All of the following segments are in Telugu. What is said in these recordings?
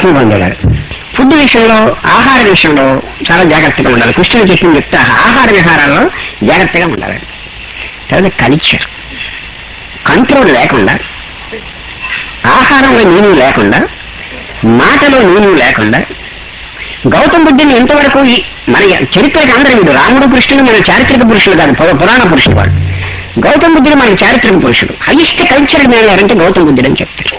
ఆత్మ పొందేవారు ఫుడ్ విషయంలో ఆహార విషయంలో చాలా జాగ్రత్తగా ఉండాలి కృష్ణుడు చెప్పింది చెప్తా ఆహార విహారాల్లో జాగ్రత్తగా ఉండాలి తర్వాత కల్చర్ కంట్రోల్ లేకుండా ఆహారంలో నీళ్ళు లేకుండా మాటలో నీళ్ళు లేకుండా గౌతమ బుద్ధుని ఇంతవరకు ఈ- మన చరిత్రకి అందరూ వీడు రాముడు కృష్ణుడు మన చారిత్రక పురుషుడు కాదు పు- పురాణ పురుషుడు వాడు గౌతమ బుద్ధుడు మన చారిత్రక పురుషుడు హైయెస్ట్ కల్చర్ మ్యాన్ ఎవరంటే గౌతమ బుద్ధుడు అని చెప్తారు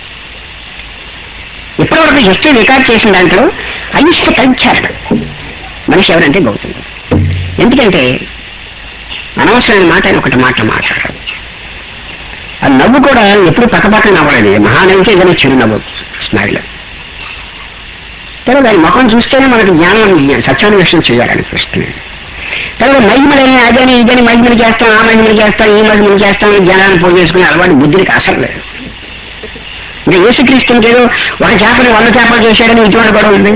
ఇప్పటివరకు హిస్టరీ రికార్డ్ చేసిన దాంట్లో హైయెస్ట్ కల్చర్ మనిషి ఎవరంటే గౌతమ బుద్ధుడు ఎందుకంటే అనవసరమైన మాట ఆయన ఒకటి మాట మాట్లాడారు ఆ నవ్వు కూడా ఎప్పుడు పక్కపక్క నవ్వలేదు మహానవ్వుకి ఏదైనా చిరు నవ్వు స్మైల్ తర్వాత ఆయన ముఖం చూస్తేనే మనకు జ్ఞానం సత్యాన్వేషణ చేయాలనిపిస్తుంది తర్వాత మహిమలని అదని ఇదని మహిమలు చేస్తాం ఆ మహిమలు చేస్తాం ఈ మహిమలు చేస్తాం ఈ జ్ఞానాన్ని పోగు చేసుకునే అలవాటు బుద్ధికి అసలు లేదు ఇంకా యేసుక్రీస్తునికి ఏదో ఒక చేపని వంద చేపలు చేశాడని ఇటువంటి కూడా ఉంది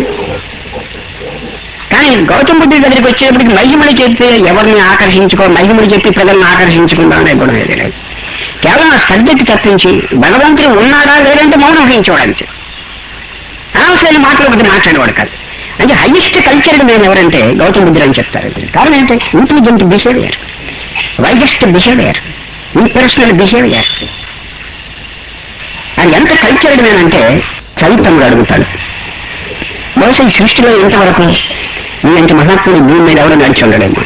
కానీ గౌతమ బుద్ధుడి దగ్గరికి వచ్చేటప్పటికి మహిమలు చెప్పి ఎవరిని ఆకర్షించుకో మహిమలు చెప్పి ప్రజలను ఆకర్షించుకుందాం అనే కూడా ఏదీ లేదు కేవలం ఆ సబ్జెక్ట్ తప్పించి భగవంతుడు ఉన్నాడా లేదంటే మౌనం వహించడానికి అనవసరమైన మాటలు ఒకటి మాట్లాడేవాడు కాదు అంటే హైయెస్ట్ కల్చర్డ్ మేము ఎవరంటే గౌతమ బుద్ధుడు అని చెప్తారు కారణం ఏంటంటే intelligent behaviour wisest behaviour impersonal behaviour అది ఎంత కల్చర్డ్ మేనంటే చరిత్రముడు అడుగుతాడు బహుశా ఈ సృష్టిలో ఇంతవరకు నీలాంటి మహాత్ముడు భూమి మీద ఎవరు నడిచి ఉండడేమో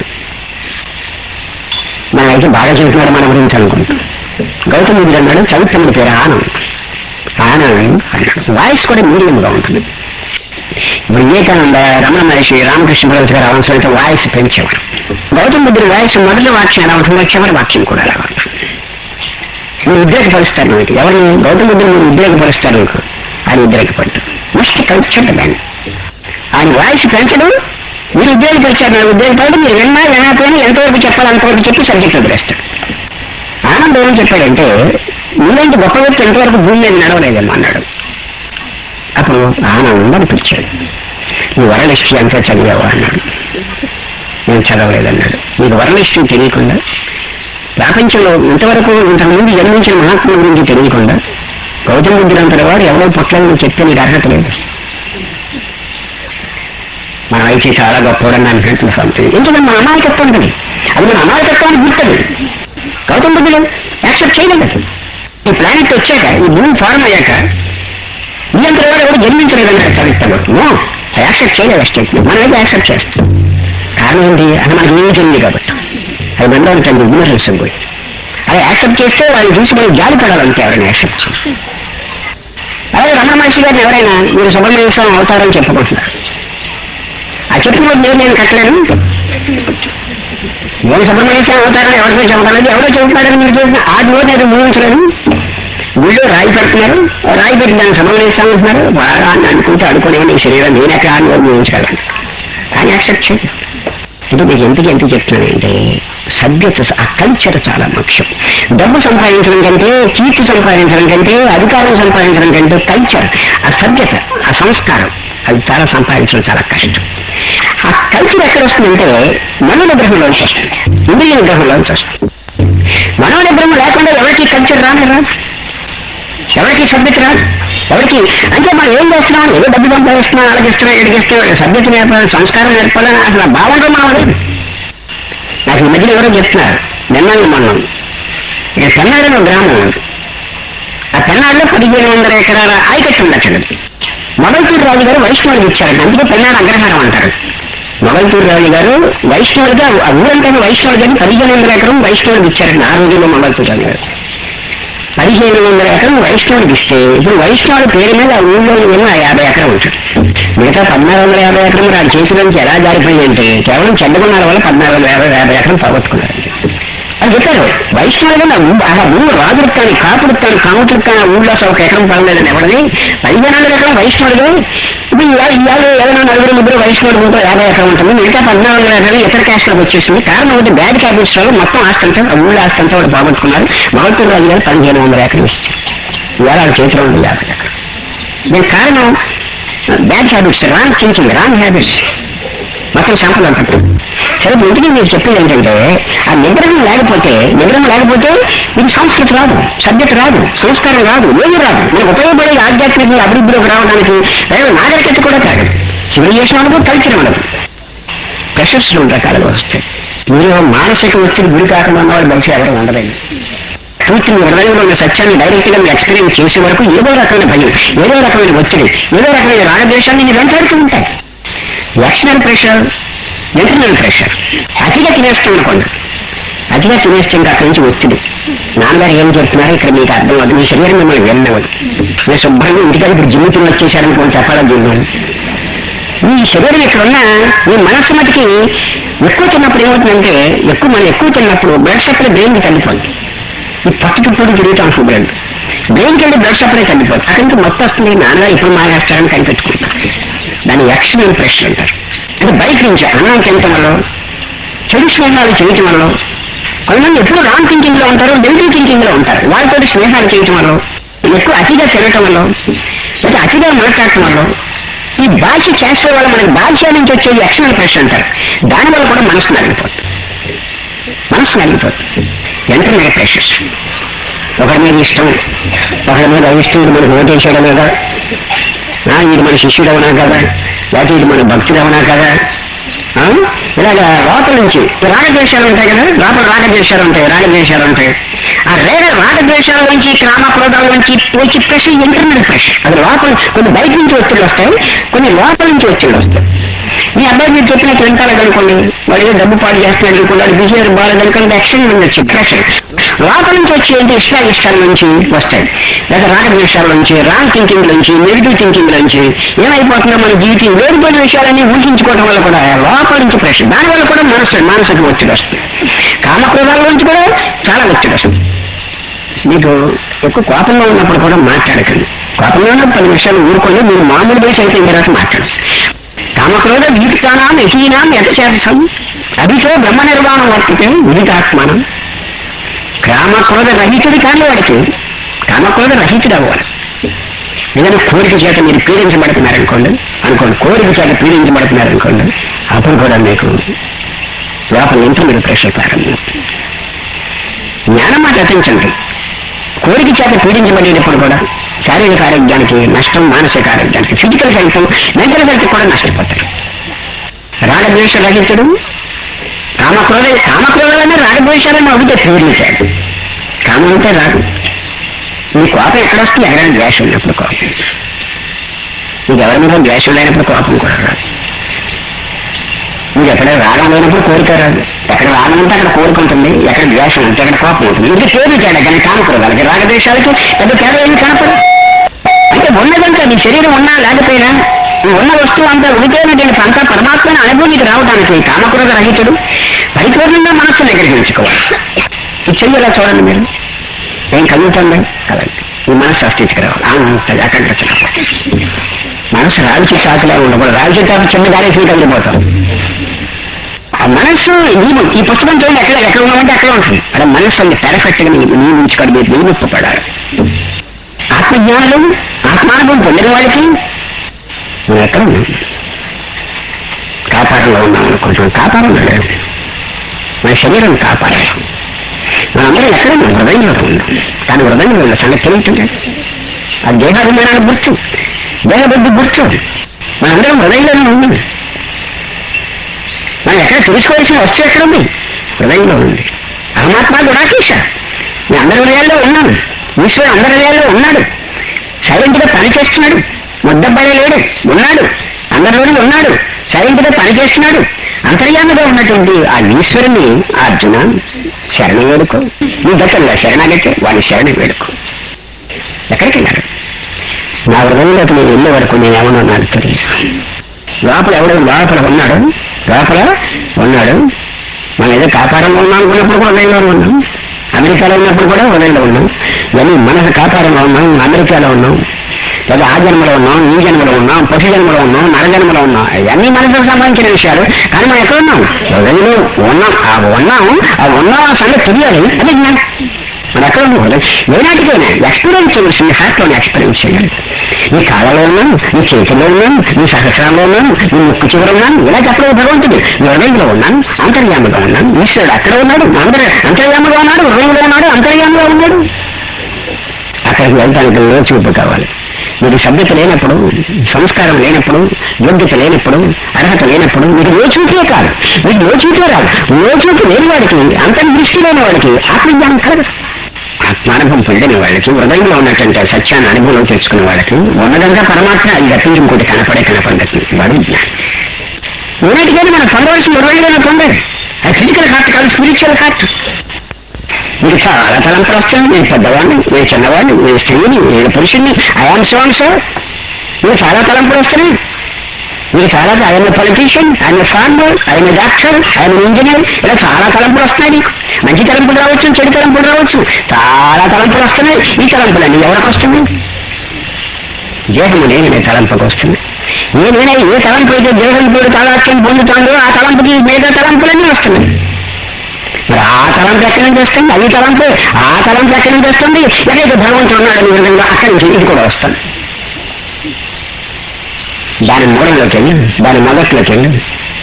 మన అయితే బాగా చెబుతున్నాడు మన గురించి అనుకుంటాం గౌతమ బుద్ధుడు అన్నాడు చరిత్రముడి పేరు ఆనం ఆనం అన్నాడు వాయిస్ కూడా మీడియంగా ఉంటుంది ఇప్పుడు వివేకానంద రమణ మహర్షి రామకృష్ణ పరమహంస గారు అవసరం అయితే వాయిస్ పెంచేవారు గౌతమ బుద్ధుడి వాయిస్ మొదటి వాక్యం ఎలా ఉంటుందో చివరి వాక్యం కూడా ఎలా ఉంటుంది మీరు ఉద్రేకపరుస్తారు మీకు ఎవరిని గౌతమ బుద్ధుడు మీరు ఉద్రేకపరుస్తారు మీకు ఆయన ఉద్రేకపడ్డు మస్ట్ కల్చర్డ్ మ్యాన్ ఆయన వాయిస్ పెంచడు మీరు ఉద్యోగపరిచారు నాకు ఉద్యోగపడి మీరు విన్నా వినకపోయినా ఎంతవరకు చెప్పాలి అంతవరకు చెప్పి సబ్జెక్ట్ వదిలేస్తాడు ఆనందం ఏం చెప్పాడంటే నువ్వేంటి గొప్ప వ్యక్తి ఎంతవరకు భూమి మీద నడవలేదేమో అన్నాడు అప్పుడు ఆనందం అనిపించాడు నీ వరలిస్ట్రీ అంతా చదివావా అన్నాడు నేను చదవలేదన్నాడు నీకు వరలిస్ట్రీ తెలియకుండా ప్రపంచంలో ఇంతవరకు ఇంతకుముందు జన్మించిన మహాత్ముల గురించి తెలియకుండా గౌతమ బుద్ధుడు వాడు ఎవరో పుట్టలేదు చెప్తే నీకు అర్హత లేదు మనం అయితే చాలా గొప్పవాడని అనుకుంటున్న సంథింగ్ ఎందుకంటే మన అమాయకత్వం ఉంటుంది అది మన అమాయకత్వానికి గుర్తది గౌతమ బుద్ధుడు యాక్సెప్ట్ చేయలేదు ఈ ప్లానెట్ వచ్చాక ఈ భూమి ఫార్మ్ అయ్యాక ఈ అంతలో వాడు ఎవరు జన్మించలేదన్నాడు చరిత్రలో నో యాక్సెప్ట్ చేయలేదు స్టేట్మెంట్ మనం అయితే యాక్సెప్ట్ చేస్తాం కారణం ఏంటి అది మనకి ఏం తెలియదు కాబట్టి అది మనలో ఉంటుంది ఇగ్నరెన్స్ పోయి అది యాక్సెప్ట్ చేస్తే వాళ్ళు చూసి మనం జాలి పడాలంటే ఎవరైనా యాక్సెప్ట్ చేస్తే అలాగే రమణ మహర్షి గారిని ఎవరైనా మీరు సుబ్రహ్మణ్య స్వామి అవుతారని చెప్పుకుంటున్నారు ఆ చెప్పిన నేను నేను కట్టలేను నేను సుబ్రహ్మణ్య స్వామి అవుతారని ఎవరితో చెబుతాను ఎవరో చెబుతున్నారని మీరు చూసిన ఆ నోటి అది ముగించలేదు గుళ్ళో రాయి పెడుతున్నారు రాయి పెట్టి దాన్ని సుబ్రహ్మణ్య స్వామి అంటున్నారు బాగా అని అనుకుంటే అనుకునే శరీరం నేను ఎక్కడ ఆ నోరు ముగించగలను కానీ యాక్సెప్ట్ చేయండి అంటే మీకు ఎందుకు ఎందుకు చెప్తున్నానంటే సభ్యత ఆ కల్చర్ చాలా ముఖ్యం డబ్బు సంపాదించడం కంటే కీర్తి సంపాదించడం కంటే అధికారం సంపాదించడం కంటే కల్చర్ ఆ సభ్యత ఆ సంస్కారం అది చాలా సంపాదించడం చాలా కష్టం ఆ కల్చర్ ఎక్కడ వస్తుందంటే మనోడ గ్రహంలోంచి వస్తుంది ఇంద్రియ గ్రహంలోంచి వస్తుంది మనోడ గ్రహం లేకుండా ఎవరికి కల్చర్ రానే రాదు ఎవరికి సభ్యత రాదు ఎవరికి అంటే మనం ఏం చేస్తున్నాం ఏదో డబ్బు సంపాదిస్తున్నాం అలాగిస్తున్నాం ఎడిగిస్తున్నాం సభ్యత నేర్పాలి సంస్కారం నేర్పాలని అసలు ఆ భావంలో మనం లేదు నాకు ఈ మధ్యన ఎవరో చెప్తున్నారు నిన్న మొన్నం ఇక పెన్నాడని ఒక గ్రామం ఉంది ఆ పెన్నాడులో పదిహేను వందల ఎకరాల ఆయకట్టు ఉండొచ్చు మొగల్తూరు రాజు గారు వైష్ణవుడికి ఇచ్చారంట అందుకే పెన్నాడు అగ్రహారం అంటారు మొగల్తూరు రాజు గారు వైష్ణవుడిగా ఆ ఊరంతా వైష్ణవుడు గారు పదిహేను వందల ఎకరం వైష్ణవుడికి ఇచ్చారంట ఆ రోజుల్లో మొగల్తూరు రాజు గారు పదిహేను వందల ఎకరం వైష్ణవుడికి ఇస్తే ఇప్పుడు వైష్ణవుడి పేరు మీద ఆ ఊళ్ళో ఉన్న యాభై ఎకరం ఉంటుంది మిగతా పద్నాలుగు వందల యాభై ఎకరం ఆ చేతిలోంచి ఎలా జారిపోయిందంటే కేవలం చెడ్డగున్నాల వల్ల పద్నాలుగు వందల యాభై యాభై ఎకరం పోగొట్టుకున్నారు అని చెప్పారు వైష్ణవులుగా నా ఊ- ఆ ఊళ్ళో రాజులకు కానీ కాపులకు కానీ కాముట్లకు కానీ ఆ ఊళ్ళో అసలు ఒక ఎకరం పడలేదని ఎవరిని పదిహేను వందల ఎకరం వైష్ణవుడుగా ఇప్పుడు ఇవాళ ఇవాళ ఏదైనా నలుగురు ముగ్గురు వైష్ణవుడు ఉంటే యాభై ఎకరం ఉంటుంది మిగతా పద్నాలుగు వందల ఎకరం ఇతర క్యాస్ట్లకు వచ్చేసింది కారణం ఒకటి బ్యాడ్ క్యాబినెట్స్ వల్ల మొత్తం ఆస్తి అంతా ఆ ఊళ్ళో ఆస్తి అంతా వాడు పోగొట్టుకున్నారు మగల్తూరు రాజు గారు పదిహేను వందల ఎకరం ఇచ్చారు ఇవాళ వాళ్ళ చేతిలో ఉంది యాభై ఎకరం దీనికి కారణం bad habits wrong thinking wrong habits మొత్తం సంపద ఉంటుంది సరే ఇంటికి మీరు చెప్పేది ఏంటంటే ఆ నిగ్రహం లేకపోతే నిగ్రహం లేకపోతే మీకు సంస్కృతి రాదు సబ్జెక్ట్ రాదు సంస్కారం రాదు ఏది రాదు మనకు ఉపయోగపడే ఆధ్యాత్మిక అభివృద్ధిలోకి రావడానికి లేదా నాగరికత కూడా కాదు సివిలైజేషన్ ఉండదు కల్చర్ ఉండదు ప్రెషర్స్ రెండు రకాలుగా వస్తాయి మీరు మానసిక ఒత్తిడి గురి కాకుండా ఉన్నవాడు బహుశా ఎవరు ఉండదండి పూర్తి మీ హృదయంలో ఉన్న సత్యాన్ని డైరెక్ట్ గా మీరు ఎక్స్పీరియన్స్ చేసే వరకు ఏదో రకమైన భయం ఏదో రకమైన ఒత్తిడి ఏదో రకమైన రాగద్వేషాన్ని నేను వెంటాడుతూ ఉంటాయి ఎక్స్టర్నల్ ప్రెషర్ ఇంటర్నల్ ప్రెషర్ అతిగా తినేస్తాం అనుకోండి అతిగా తినేస్తే ఇంకా అక్కడి నుంచి ఒత్తిడి నాన్నగారు ఏం చెప్తున్నారు ఇక్కడ మీకు అర్థం అవుతుంది మీ శరీరం మిమ్మల్ని వెళ్ళవదు నేను శుభ్రంగా ఇంటికి ఇప్పుడు జిమ్ము తిని వచ్చేసారనుకోండి చెప్పాలని జిమ్ము ఈ శరీరం ఇక్కడ ఉన్న ఈ మనస్సు మటుకి ఎక్కువ తిన్నప్పుడు ఏమవుతుందంటే ఎక్కువ మనం ఎక్కువ తిన్నప్పుడు బ్లడ్ సప్లై బ్రెయిన్కి తగ్గిపోతుంది ఈ పట్టు చుట్టూ తిరుగుతాం బ్రెయిన్ బ్రెయిన్కి వెళ్ళి బ్లడ్ సప్లై తగ్గిపోతుంది అక్కడి నుంచి మొత్తం వస్తుంది నాన్నగారు ఇప్పుడు మానేస్తారని కనిపెట్టుకుంటాం దాన్ని ఎక్స్టర్నల్ ప్రెషర్ అంటారు అంటే బయట నుంచి అన్నం తినటం వల్ల చెడు స్నేహాలు చేయటం వల్ల కొంతమంది ఎప్పుడు రాంగ్ థింకింగ్ లో ఉంటారు నెగిటివ్ థింకింగ్ లో ఉంటారు వాళ్ళతో స్నేహాలు చేయటం వల్ల ఎక్కువ అతిగా తినటం వల్ల లేదా అతిగా మాట్లాడటం వల్ల ఈ భాష చేసే వల్ల మనకి భాష నుంచి వచ్చేది ఎక్స్టర్నల్ ప్రెషర్ అంటారు దానివల్ల కూడా మనసు నలిగిపోతుంది మనసు నలిగిపోతుంది ఎంటర్నల్ ప్రెషర్స్ ఒకరి మీద ఇష్టం ఒకరి మీద అయిష్టం ఇది మనకు ఓటేసేయడం కదా ఆ, ఇది మన శిష్యుడు అవునా కదా లేకపోతే ఇది మన భక్తుడు అవునా కదా ఆ? ఇలాగ లోపల నుంచి ఈ రాగద్వేషాలు ఉంటాయి కదా లోపల రాగద్వేషాలు ఉంటాయి రాగద్వేషాలు ఉంటాయి ఆ రేగ రాగద్వేషాల నుంచి క్రామ క్రోధాల నుంచి వచ్చి ప్రెషర్ ఇంటర్నల్ ప్రెషర్ అది లోపల కొన్ని బయట నుంచి ఒత్తిళ్ళు వస్తాయి కొన్ని లోపల నుంచి ఒత్తిళ్ళు వస్తాయి మీ అబ్బాయి మీరు చెప్పినట్టు వింటారు అనుకోండి వాడు ఏదో డబ్బు పాటు చేస్తున్నాడు అనుకోండి వాడు బిహేవియర్ బాగాలేదు అనుకోండి యాక్షన్ నుంచి వచ్చి ప్రెషర్ లోపల నుంచి వచ్చి ఏంటి ఇష్ట ఇష్టాల నుంచి వస్తాయి లేదా రాగద్వేషాల నుంచి రాంగ్ థింకింగ్ నుంచి నెగిటివ్ థింకింగ్ నుంచి ఏమైపోతుందో మన జీవితం వేరుపోయిన విషయాలన్నీ ఊహించుకోవడం వల్ల కూడా లోపల నుంచి ప్రెషర్ దానివల్ల కూడా మనసు మానసిక ఒత్తిడి వస్తుంది కామక్రోధాల నుంచి కూడా చాలా ఒత్తిడి వస్తుంది మీకు ఎక్కువ కోపంలో ఉన్నప్పుడు కూడా మాట్లాడకండి కోపంలో ఉన్నప్పుడు పది నిమిషాలు ఊరుకొని మీరు మామూలు బేస్ అయిపోయిన తర్వాత మాట్లాడండి కామక్రోధ వీక్షానాం యతీనాం యథశాసం అభితో బ్రహ్మ నిర్వాణం వర్తితే విదితాత్మానం కామక్రోధ రహితుడు కాని వాడికి కామక్రోధ రహితుడు అవ్వాలి ఏదైనా కోరిక చేత మీరు పీడించబడుతున్నారనుకోండి అనుకోండి కోరిక చేత పీడించబడుతున్నారనుకోండి అప్పుడు కూడా మీకు లోపల ఎంత మీరు ప్రెషర్ ప్రారంభం జ్ఞానం మాట రచించండి కోరిక చేత పీడించబడేటప్పుడు కూడా శారీరక ఆరోగ్యానికి నష్టం మానసిక ఆరోగ్యానికి ఫిజికల్ హెల్త్ మెంటల్ హెల్త్ కూడా నష్టపోతారు రాగద్వేష రహితుడు కామక్రోధ కామక్రోధాలనే రాగద్వేషాలని ఒకటే ప్రేరించాడు కామం అంటే రాదు మీ కోపం ఎక్కడ వస్తుంది ఎక్కడైనా ద్వేషం ఉన్నప్పుడు కోపం మీకు ఎవరి మీద ద్వేషం లేనప్పుడు కోపం కూడా రాదు మీకు ఎక్కడ రాగం లేనప్పుడు కోరిక రాదు ఎక్కడ రాగం ఉంటే అక్కడ కోరిక ఉంటుంది ఎక్కడ ద్వేషం ఉంటే అక్కడ కోపం ఉంటుంది ఇది పేరు తేడా కానీ కామకూడదు రాగద్వేషాలకి పెద్ద తేడా ఏమి కనపడదు అంటే ఉన్నదంతా నీ శరీరం ఉన్నా లేకపోయినా నువ్వు ఉన్న వస్తువు అంతా ఉంటేనటువంటి అంతా పరమాత్మని అనుభూతికి రావడానికి కామక్రోధ రహితుడు పరిపూర్ణంగా మనస్సును ఎగరిగించుకోవాలి ఇది చెయ్యలా చూడండి మీరు ఏం కలుగుతుంది కదండి ఈ మనస్సు ఆ స్థితికి రావాలి అంతగా అక్కడ మనసు రావిచి చాకులా ఉండకూడదు రావిచి చాకు చిన్న గారేసి కదిలిపోతాం ఆ మనస్సు నీవు ఈ పుస్తకం చూడండి ఎక్కడ ఎక్కడ ఉన్నామంటే అక్కడ ఉంటుంది అక్కడ మనస్సు అంత పెరఫెక్ట్ గా నీవు నియమించుకోవడం మీరు నియమింపబడాలి ఆత్మజ్ఞానులు ఆత్మానుభవం పొందిన వాళ్ళకి మనం ఎక్కడ ఉన్నాం కాపాడంలో ఉన్నాం అనుకుంటున్నాం కాపాడం లేదు మన శరీరం కాపాడాలి మనందరం ఎక్కడ ఉన్నాం హృదయంలో ఉన్నాం కానీ హృదయంలో ఉన్న సంగతి తెలియటం ఆ దేహాభిమానాలు గుర్తు దేహబుద్ధి గుర్తు మనందరం హృదయంలోనే ఉన్నాం మనం ఎక్కడ తెలుసుకోవాల్సిన వస్తువు ఎక్కడ ఉంది హృదయంలో ఉంది పరమాత్మ గుడాకేశ నేను అందరి హృదయాల్లో ఉన్నాను ఈశ్వరుడు అందరి హృదయాల్లో ఉన్నాడు సైలెంట్ గా పని చేస్తున్నాడు ముద్దబ్బాయి లేడు ఉన్నాడు అందరిలోనే ఉన్నాడు సైలెంట్ గా పని చేస్తున్నాడు అంతర్యామిగా ఉన్నటువంటి ఆ ఈశ్వరుని ఆ అర్జున శరణ వేడుకో నీ దగ్గరలో శరణాగతి వాడి శరణ వేడుకో ఎక్కడికి వెళ్ళాడు నా హృదయంలోకి నేను వెళ్ళే వరకు నేను ఏమన్నా నాకు తెలియదు లోపల ఎవడో లోపల ఉన్నాడు లోపల ఉన్నాడు మనం ఏదో కాపారంలో ఉన్నాం అనుకున్నప్పుడు కూడా హృదయంలో ఉన్నాం అమెరికాలో ఉన్నప్పుడు కూడా హృదయంలో ఉన్నాం ఇవన్నీ మనసు కాపారంలో ఉన్నాం అమెరికాలో ఉన్నాం లేదా ఆ జన్మలో ఉన్నాం ఈ జన్మలో ఉన్నాం పశు జన్మలో ఉన్నాం నర జన్మలో ఉన్నాం ఇవన్నీ మనసుకు సంబంధించిన విషయాలు కానీ మనం ఎక్కడ ఉన్నాం హృదయంలో ఉన్నాం ఆ ఉన్నాం ఆ ఉన్నాం ఆ సంగతి తెలియాలి అది జ్ఞానం మన ఎక్కడ ఉండదు ఏనాటికైనా ఎక్స్పీరియన్స్ చేయాల్సింది హార్ట్లోనే ఎక్స్పీరియన్స్ చేయాలి ఈ కాళ్ళలో ఉన్నాం ఈ చేతిలో ఉన్నాం ఈ సహస్రాల్లో ఉన్నాం ఈ ముక్కు చివర ఉన్నాం ఇలా చెప్పలేదు భగవంతుడు ఈ హృదయంలో ఉన్నాను అంతర్యామగా ఉన్నాను ఈశ్వరుడు అక్కడ ఉన్నాడు అందరు అంతర్యామగా ఉన్నాడు హృదయంలో ఉన్నాడు అంతర్యామగా ఉన్నాడు అక్కడికి వెళ్ళడానికి లోచూపు కావాలి మీకు సభ్యత లేనప్పుడు సంస్కారం లేనప్పుడు యోగ్యత లేనప్పుడు అర్హత లేనప్పుడు మీకు లోచూపే కాదు మీకు లోచూపే రాదు లోచూపు లేని వాడికి అంతర్దృష్టి లేని వాడికి ఆత్మజ్ఞానం కలగదు ఆత్మానుభవం పొందిన వాళ్ళకి హృదయంలో ఉన్నటువంటి సత్యాన్ని అనుభవం తెచ్చుకునే వాళ్ళకి ఉన్నదంతా పరమాత్మ అది తప్పించి ఇంకోటి కనపడే కనపడదు వాడు జ్ఞానం ఉన్నటికైనా మనం పొందవలసిన హృదయంలో పొందాలి అది ఫిజికల్ హార్ట్ కాదు స్పిరిచువల్ హార్ట్ మీకు చాలా తలంపులు వస్తాయి నేను పెద్దవాడిని నేను చిన్నవాడిని నేను స్త్రీని నేను పురుషుడిని ఐఆమ్ సోన్ సార్ మీకు చాలా తలంపులు వస్తున్నాయి మీకు చాలా ఆయన పొలిటీషియన్ ఆయన ఫార్మర్ ఆయన డాక్టర్ ఆయన ఇంజనీర్ ఇలా చాలా తలంపులు వస్తున్నాయి నీకు మంచి తలంపులు రావచ్చు చెడు తలంపులు రావచ్చు చాలా తలంపులు వస్తున్నాయి ఈ తలంపులన్నీ ఎవరికి వస్తున్నాయి దేహము నేను తలంపుకు వస్తుంది నేనైనా ఏ తలంపు అయితే దేహం పేరు తాదాత్యం పొందుతాడో ఆ తలంపుకి మిగతా తలంపులన్నీ వస్తున్నాయి మరి ఆ తలంపు ఎక్కడి నుంచి వస్తుంది అది తలంపు ఆ తలంపు ఎక్కడి నుంచి వస్తుంది ఎక్కడైతే భగవంతుడు ఉన్నాడు ఈ విధంగా అక్కడి నుంచి ఇది కూడా వస్తుంది దాని మూలంలోకి వెళ్ళి దాని మొదట్లోకి వెళ్ళి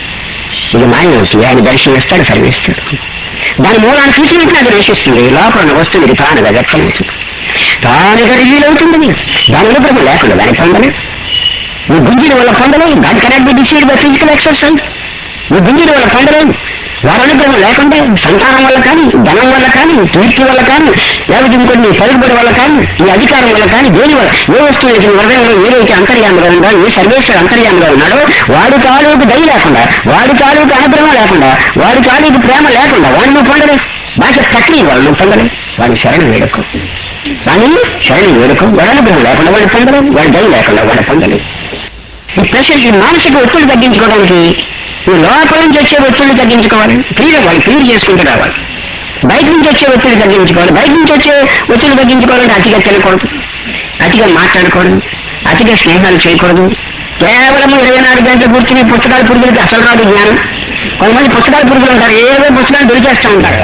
ఇది మాయమవుతుంది ఆయన దర్శనం ఇస్తాడు సర్విస్తాడు దాని మూలాన్ని చూసినట్టు అది నశిస్తుంది లోపల ఉన్న వస్తువు ఇది తానుగా వ్యక్తమవుతుంది తానుగా రివీల్ అవుతుంది దాని అనుగ్రహం లేకుండా దాని పొందలే నువ్వు గుంజిన వల్ల పొందలేవు దాని connect be decide by physical exercise నువ్వు గుంజిన వల్ల పొందలేవు వారి అనుగ్రహం లేకుండా సంతానం వల్ల కానీ ధనం వల్ల కానీ కీర్తి వల్ల కానీ లేకపోతే ఇంకొన్ని పలుకుబడి వల్ల కానీ ఈ అధికారం వల్ల కానీ దేని వల్ల ఏ వస్తువు యొక్క హృదయంలో ఏదైతే అంతర్యాముగా ఉందో ఏ సర్వేశ్వరు అంతర్యాముగా ఉన్నాడో వాడి తాలూకు దయ లేకుండా వాడి తాలూకు అనుగ్రహం లేకుండా వాడి తాలూకు ప్రేమ లేకుండా వాడిని నువ్వు పొందలేవు భాష ప్రక్రియ వాళ్ళు నువ్వు పొందలేవు వాడి శరణం వేడుకో కానీ శరణం వేడుకో వాడి అనుగ్రహం లేకుండా వాడు పొందలేవు వాడి దయ లేకుండా వాడు పొందలేవు ఈ ప్రెషర్ ఈ మానసిక ఒత్తిడి తగ్గించుకోవడానికి ఈ లోపల నుంచి వచ్చే ఒత్తిడి తగ్గించుకోవాలి క్లియర్ వాళ్ళు క్లియర్ చేసుకుంటూ రావాలి బయట నుంచి వచ్చే ఒత్తిడి తగ్గించుకోవాలి బయట నుంచి వచ్చే ఒత్తిడి తగ్గించుకోవాలంటే అతిగా తినకూడదు అతిగా మాట్లాడకూడదు అతిగా స్నేహాలు చేయకూడదు కేవలం ఇరవై నాలుగు గంటలు కూర్చుని పుస్తకాలు పురుగులకి అసలు రాదు జ్ఞానం కొంతమంది పుస్తకాలు పురుగులు ఉంటారు ఏదో పుస్తకాలు దొరికేస్తూ ఉంటారు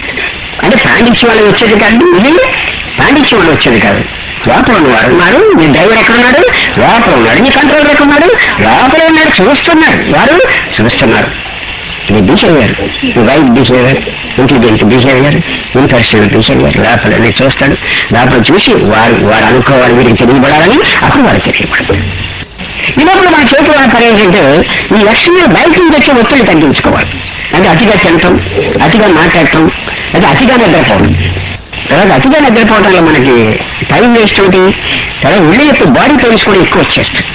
అంటే పాండిత్యం వాళ్ళు వచ్చేది కాదు ఇది పాండిత్యం వాళ్ళు వచ్చేది కాదు లోపల ఉన్నవాడు ఉన్నారు మీ డ్రైవర్ ఎక్కడున్నాడు లోపల ఉన్నాడు మీ కంట్రోలర్ ఎక్కడున్నాడు లోపల ఉన్నాడు చూస్తున్నాడు వారు చూస్తున్నారు మీ బిహేవియర్ మీ wife behaviour intelligent behaviour impersonal behaviour లోపల అన్ని చూస్తాడు లోపల చూసి వారు వారు అనుకోవాలి వీరికి తెలియబడాలని అప్పుడు వారు తెలియబడతారు ఇన్నప్పుడు మన చేతిలో ఉన్న పని ఏంటంటే ఈ లక్ష్మీ బయట నుంచి వచ్చే ఒత్తిడి తగ్గించుకోవాలి అంటే అతిగా తినటం అతిగా మాట్లాడటం అది అతిగా నిద్రపోవడం తర్వాత అతిగా నిద్రపోవడం వల్ల మనకి టైం వేస్ట్ ఒకటి తర్వాత ఉళ్ళి యొక్క బాడీ పెయిన్స్ కూడా ఎక్కువ వచ్చేస్తాయి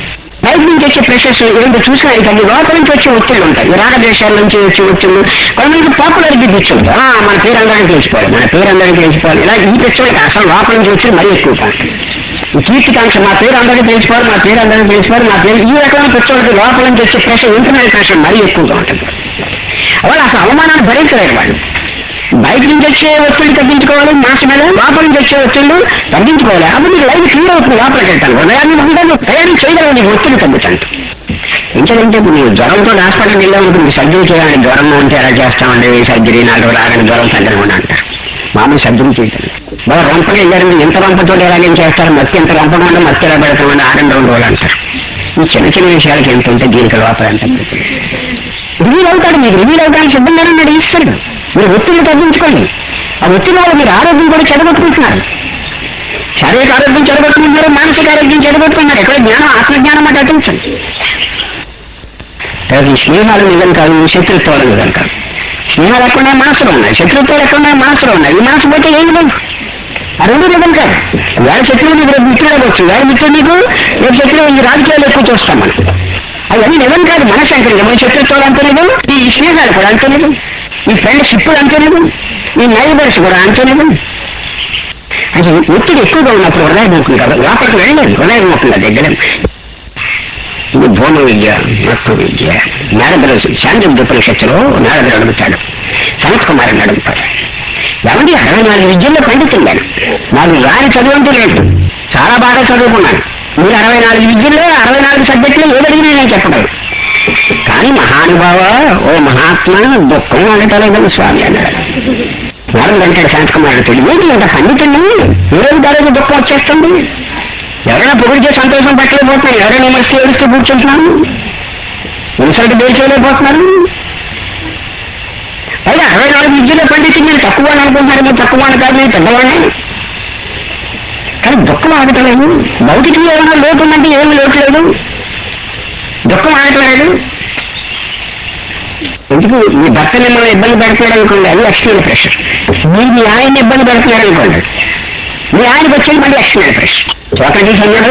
బయట నుంచి వచ్చే ప్రెషర్స్ ఏంటో చూసినా కానీ లోపల నుంచి వచ్చే ఒత్తిళ్ళు ఉంటాయి ఈ రాగదేశాల నుంచి వచ్చే ఒత్తిళ్ళు కొంతమంది పాపులారిటీ తెచ్చుంటారు ఆ, మన పేరు అందరికీ తెలిసిపోవాలి మన పేరు అందరికీ తెలిసిపోవాలి ఇలా ఈ తెచ్చుకోవాలి అసలు లోపల నుంచి వచ్చి మరీ ఎక్కువ కాదు. ఈ కీర్తికాంక్ష మా పేరు అందరికీ తెలిసిపోవాలి మా పేరు అందరికీ తెలిసిపోవాలి మా పేరు ఈ రకమైన తెచ్చుకోవాలి లోపల నుంచి వచ్చే ప్రెషర్ ఇంటర్నల్ ప్రెషర్ మరీ ఎక్కువగా ఉంటుంది వాళ్ళు అసలు అవమానాన్ని భరించలేరు వాళ్ళు బయట నుంచి వచ్చే ఒత్తిడి తగ్గించుకోవాలి మాస మీద లోపల నుంచి వచ్చే ఒత్తిళ్ళు తగ్గించుకోవాలి అప్పుడు నీకు లైఫ్ క్లియర్ అవుతుంది లోపలికి వెళ్తాను హృదయాన్ని ఉంటాను ప్రయాణం చేయగలవు నీకు ఒత్తిడి తగ్గుతాను ఎందుకంటే మీరు జ్వరంతో హాస్పిటల్కి వెళ్ళామనుకో మీకు సర్జరీ చేయాలంటే జ్వరం ఉంటే ఎలా చేస్తామండి సర్జరీ నాకు రాగానే జ్వరం తగ్గకుండా అంటారు మామూలు సర్జరీ చేయటం బాగా రంపగా వెళ్ళారు ఎంత రంపతో ఎలాగేం చేస్తారు మత్తి ఎంత రంపకుండా మత్తి ఎలా పెడతామని ఆ రెండు రెండు రోజులు అంటారు ఈ చిన్న చిన్న విషయాలకి ఎంత ఉంటే దీనికి లోపల ఎంత రివీల్ అవుతాడు మీకు రివీల్ అవడానికి సిద్ధంగానే ఉన్నాడు ఈశ్వరుడు మీరు ఒత్తిడిని తగ్గించుకోండి ఆ ఒత్తిడి వల్ల మీరు ఆరోగ్యం కూడా చెడగొట్టుకుంటున్నారు శారీరక ఆరోగ్యం చెడగొట్టుకుంటున్నారు మానసిక ఆరోగ్యం చెడగొట్టుకుంటున్నారు ఎక్కడ జ్ఞానం ఆత్మజ్ఞానం మాట అటుంచండి ఈ స్నేహాలు నిజం కాదు ఈ శత్రుత్వాలు నిజం కాదు స్నేహాలు ఎక్కడ మనసులో ఉన్నాయి శత్రుత్వాలు ఎక్కడ మనసులో ఉన్నాయి ఈ మనసు పోతే ఏమి లేదు ఆ రెండు నిజం కాదు వేళ శత్రువు నీకు రేపు మిత్రుడు అవ్వచ్చు వేళ మిత్రుడు నీకు రేపు శత్రువు ఈ రాజకీయాలు ఎక్కువ చూస్తాం మనం అవన్నీ నిజం కాదు మనసు అంటే నిజం ఈ శత్రుత్వాలు అంతలేదు ఈ స్నేహాలు కూడా అంతలేదు ఈ ఫ్రెండ్షిప్ అంతలేదు ఈ నైబర్స్ కూడా అంతలేదు అంటే ఒత్తిడి ఎక్కువగా ఉన్నప్పుడు హృదయం అవుతుంది కదా లోపలికి వెళ్ళలేదు హృదయం అవుతుంది దగ్గర ఇది భూమ విద్య మత్తు విద్య నారదుడు శాంతి ఉపనిషత్తులో నారదుడు అడుగుతాడు సనత్ కుమారుని అడుగుతాడు ఏమండి అరవై నాలుగు విద్యల్లో పండితున్నాను నాకు రాని చదువు అంటూ లేదు చాలా బాగా చదువుకున్నాను మీరు అరవై నాలుగు విద్యల్లో అరవై నాలుగు సబ్జెక్టులు ఏదడిగినా నేను చెప్పగలను కానీ మహానుభావ ఓ మహాత్మ దుఃఖం అనటలేదని స్వామి అన్నాడు నా వరం వెంకట శాంతకుమారుడు ఏంటి ఇంత పండితుడిని ఏ రోజు కాలేజీ దుఃఖం వచ్చేస్తుంది ఎవరైనా పొగిడితే సంతోషం పట్టలేకపోతున్నారు ఎవరైనా విమర్శ ఏడుస్తూ కూర్చుంటున్నాను ఇన్సల్ట్ బేర్ చేయలేకపోతున్నారు పైగా అరవై నాలుగు విద్యలో పండితుడు నేను తక్కువ అని అనుకుంటున్నారు మీరు తక్కువ అని కాదు నేను పెద్దవాడిని కానీ దుఃఖం ఆగటలేదు భౌతికంగా ఏమైనా లోటు ఉందంటే ఏమీ లోటు లేదు దుఃఖం ఆగట్లేదు ఎందుకు మీ భర్త మిమ్మల్ని ఇబ్బంది పెడుతున్నాడు అనుకోండి అది ఎక్స్టర్నల్ ప్రెషర్ మీరు మీ ఆయన ఇబ్బంది పెడుతున్నారు అనుకోండి మీ ఆయనకి వచ్చేది మళ్ళీ ఎక్స్టర్నల్ ప్రెషర్ స్వాతంత్ర అన్నాడు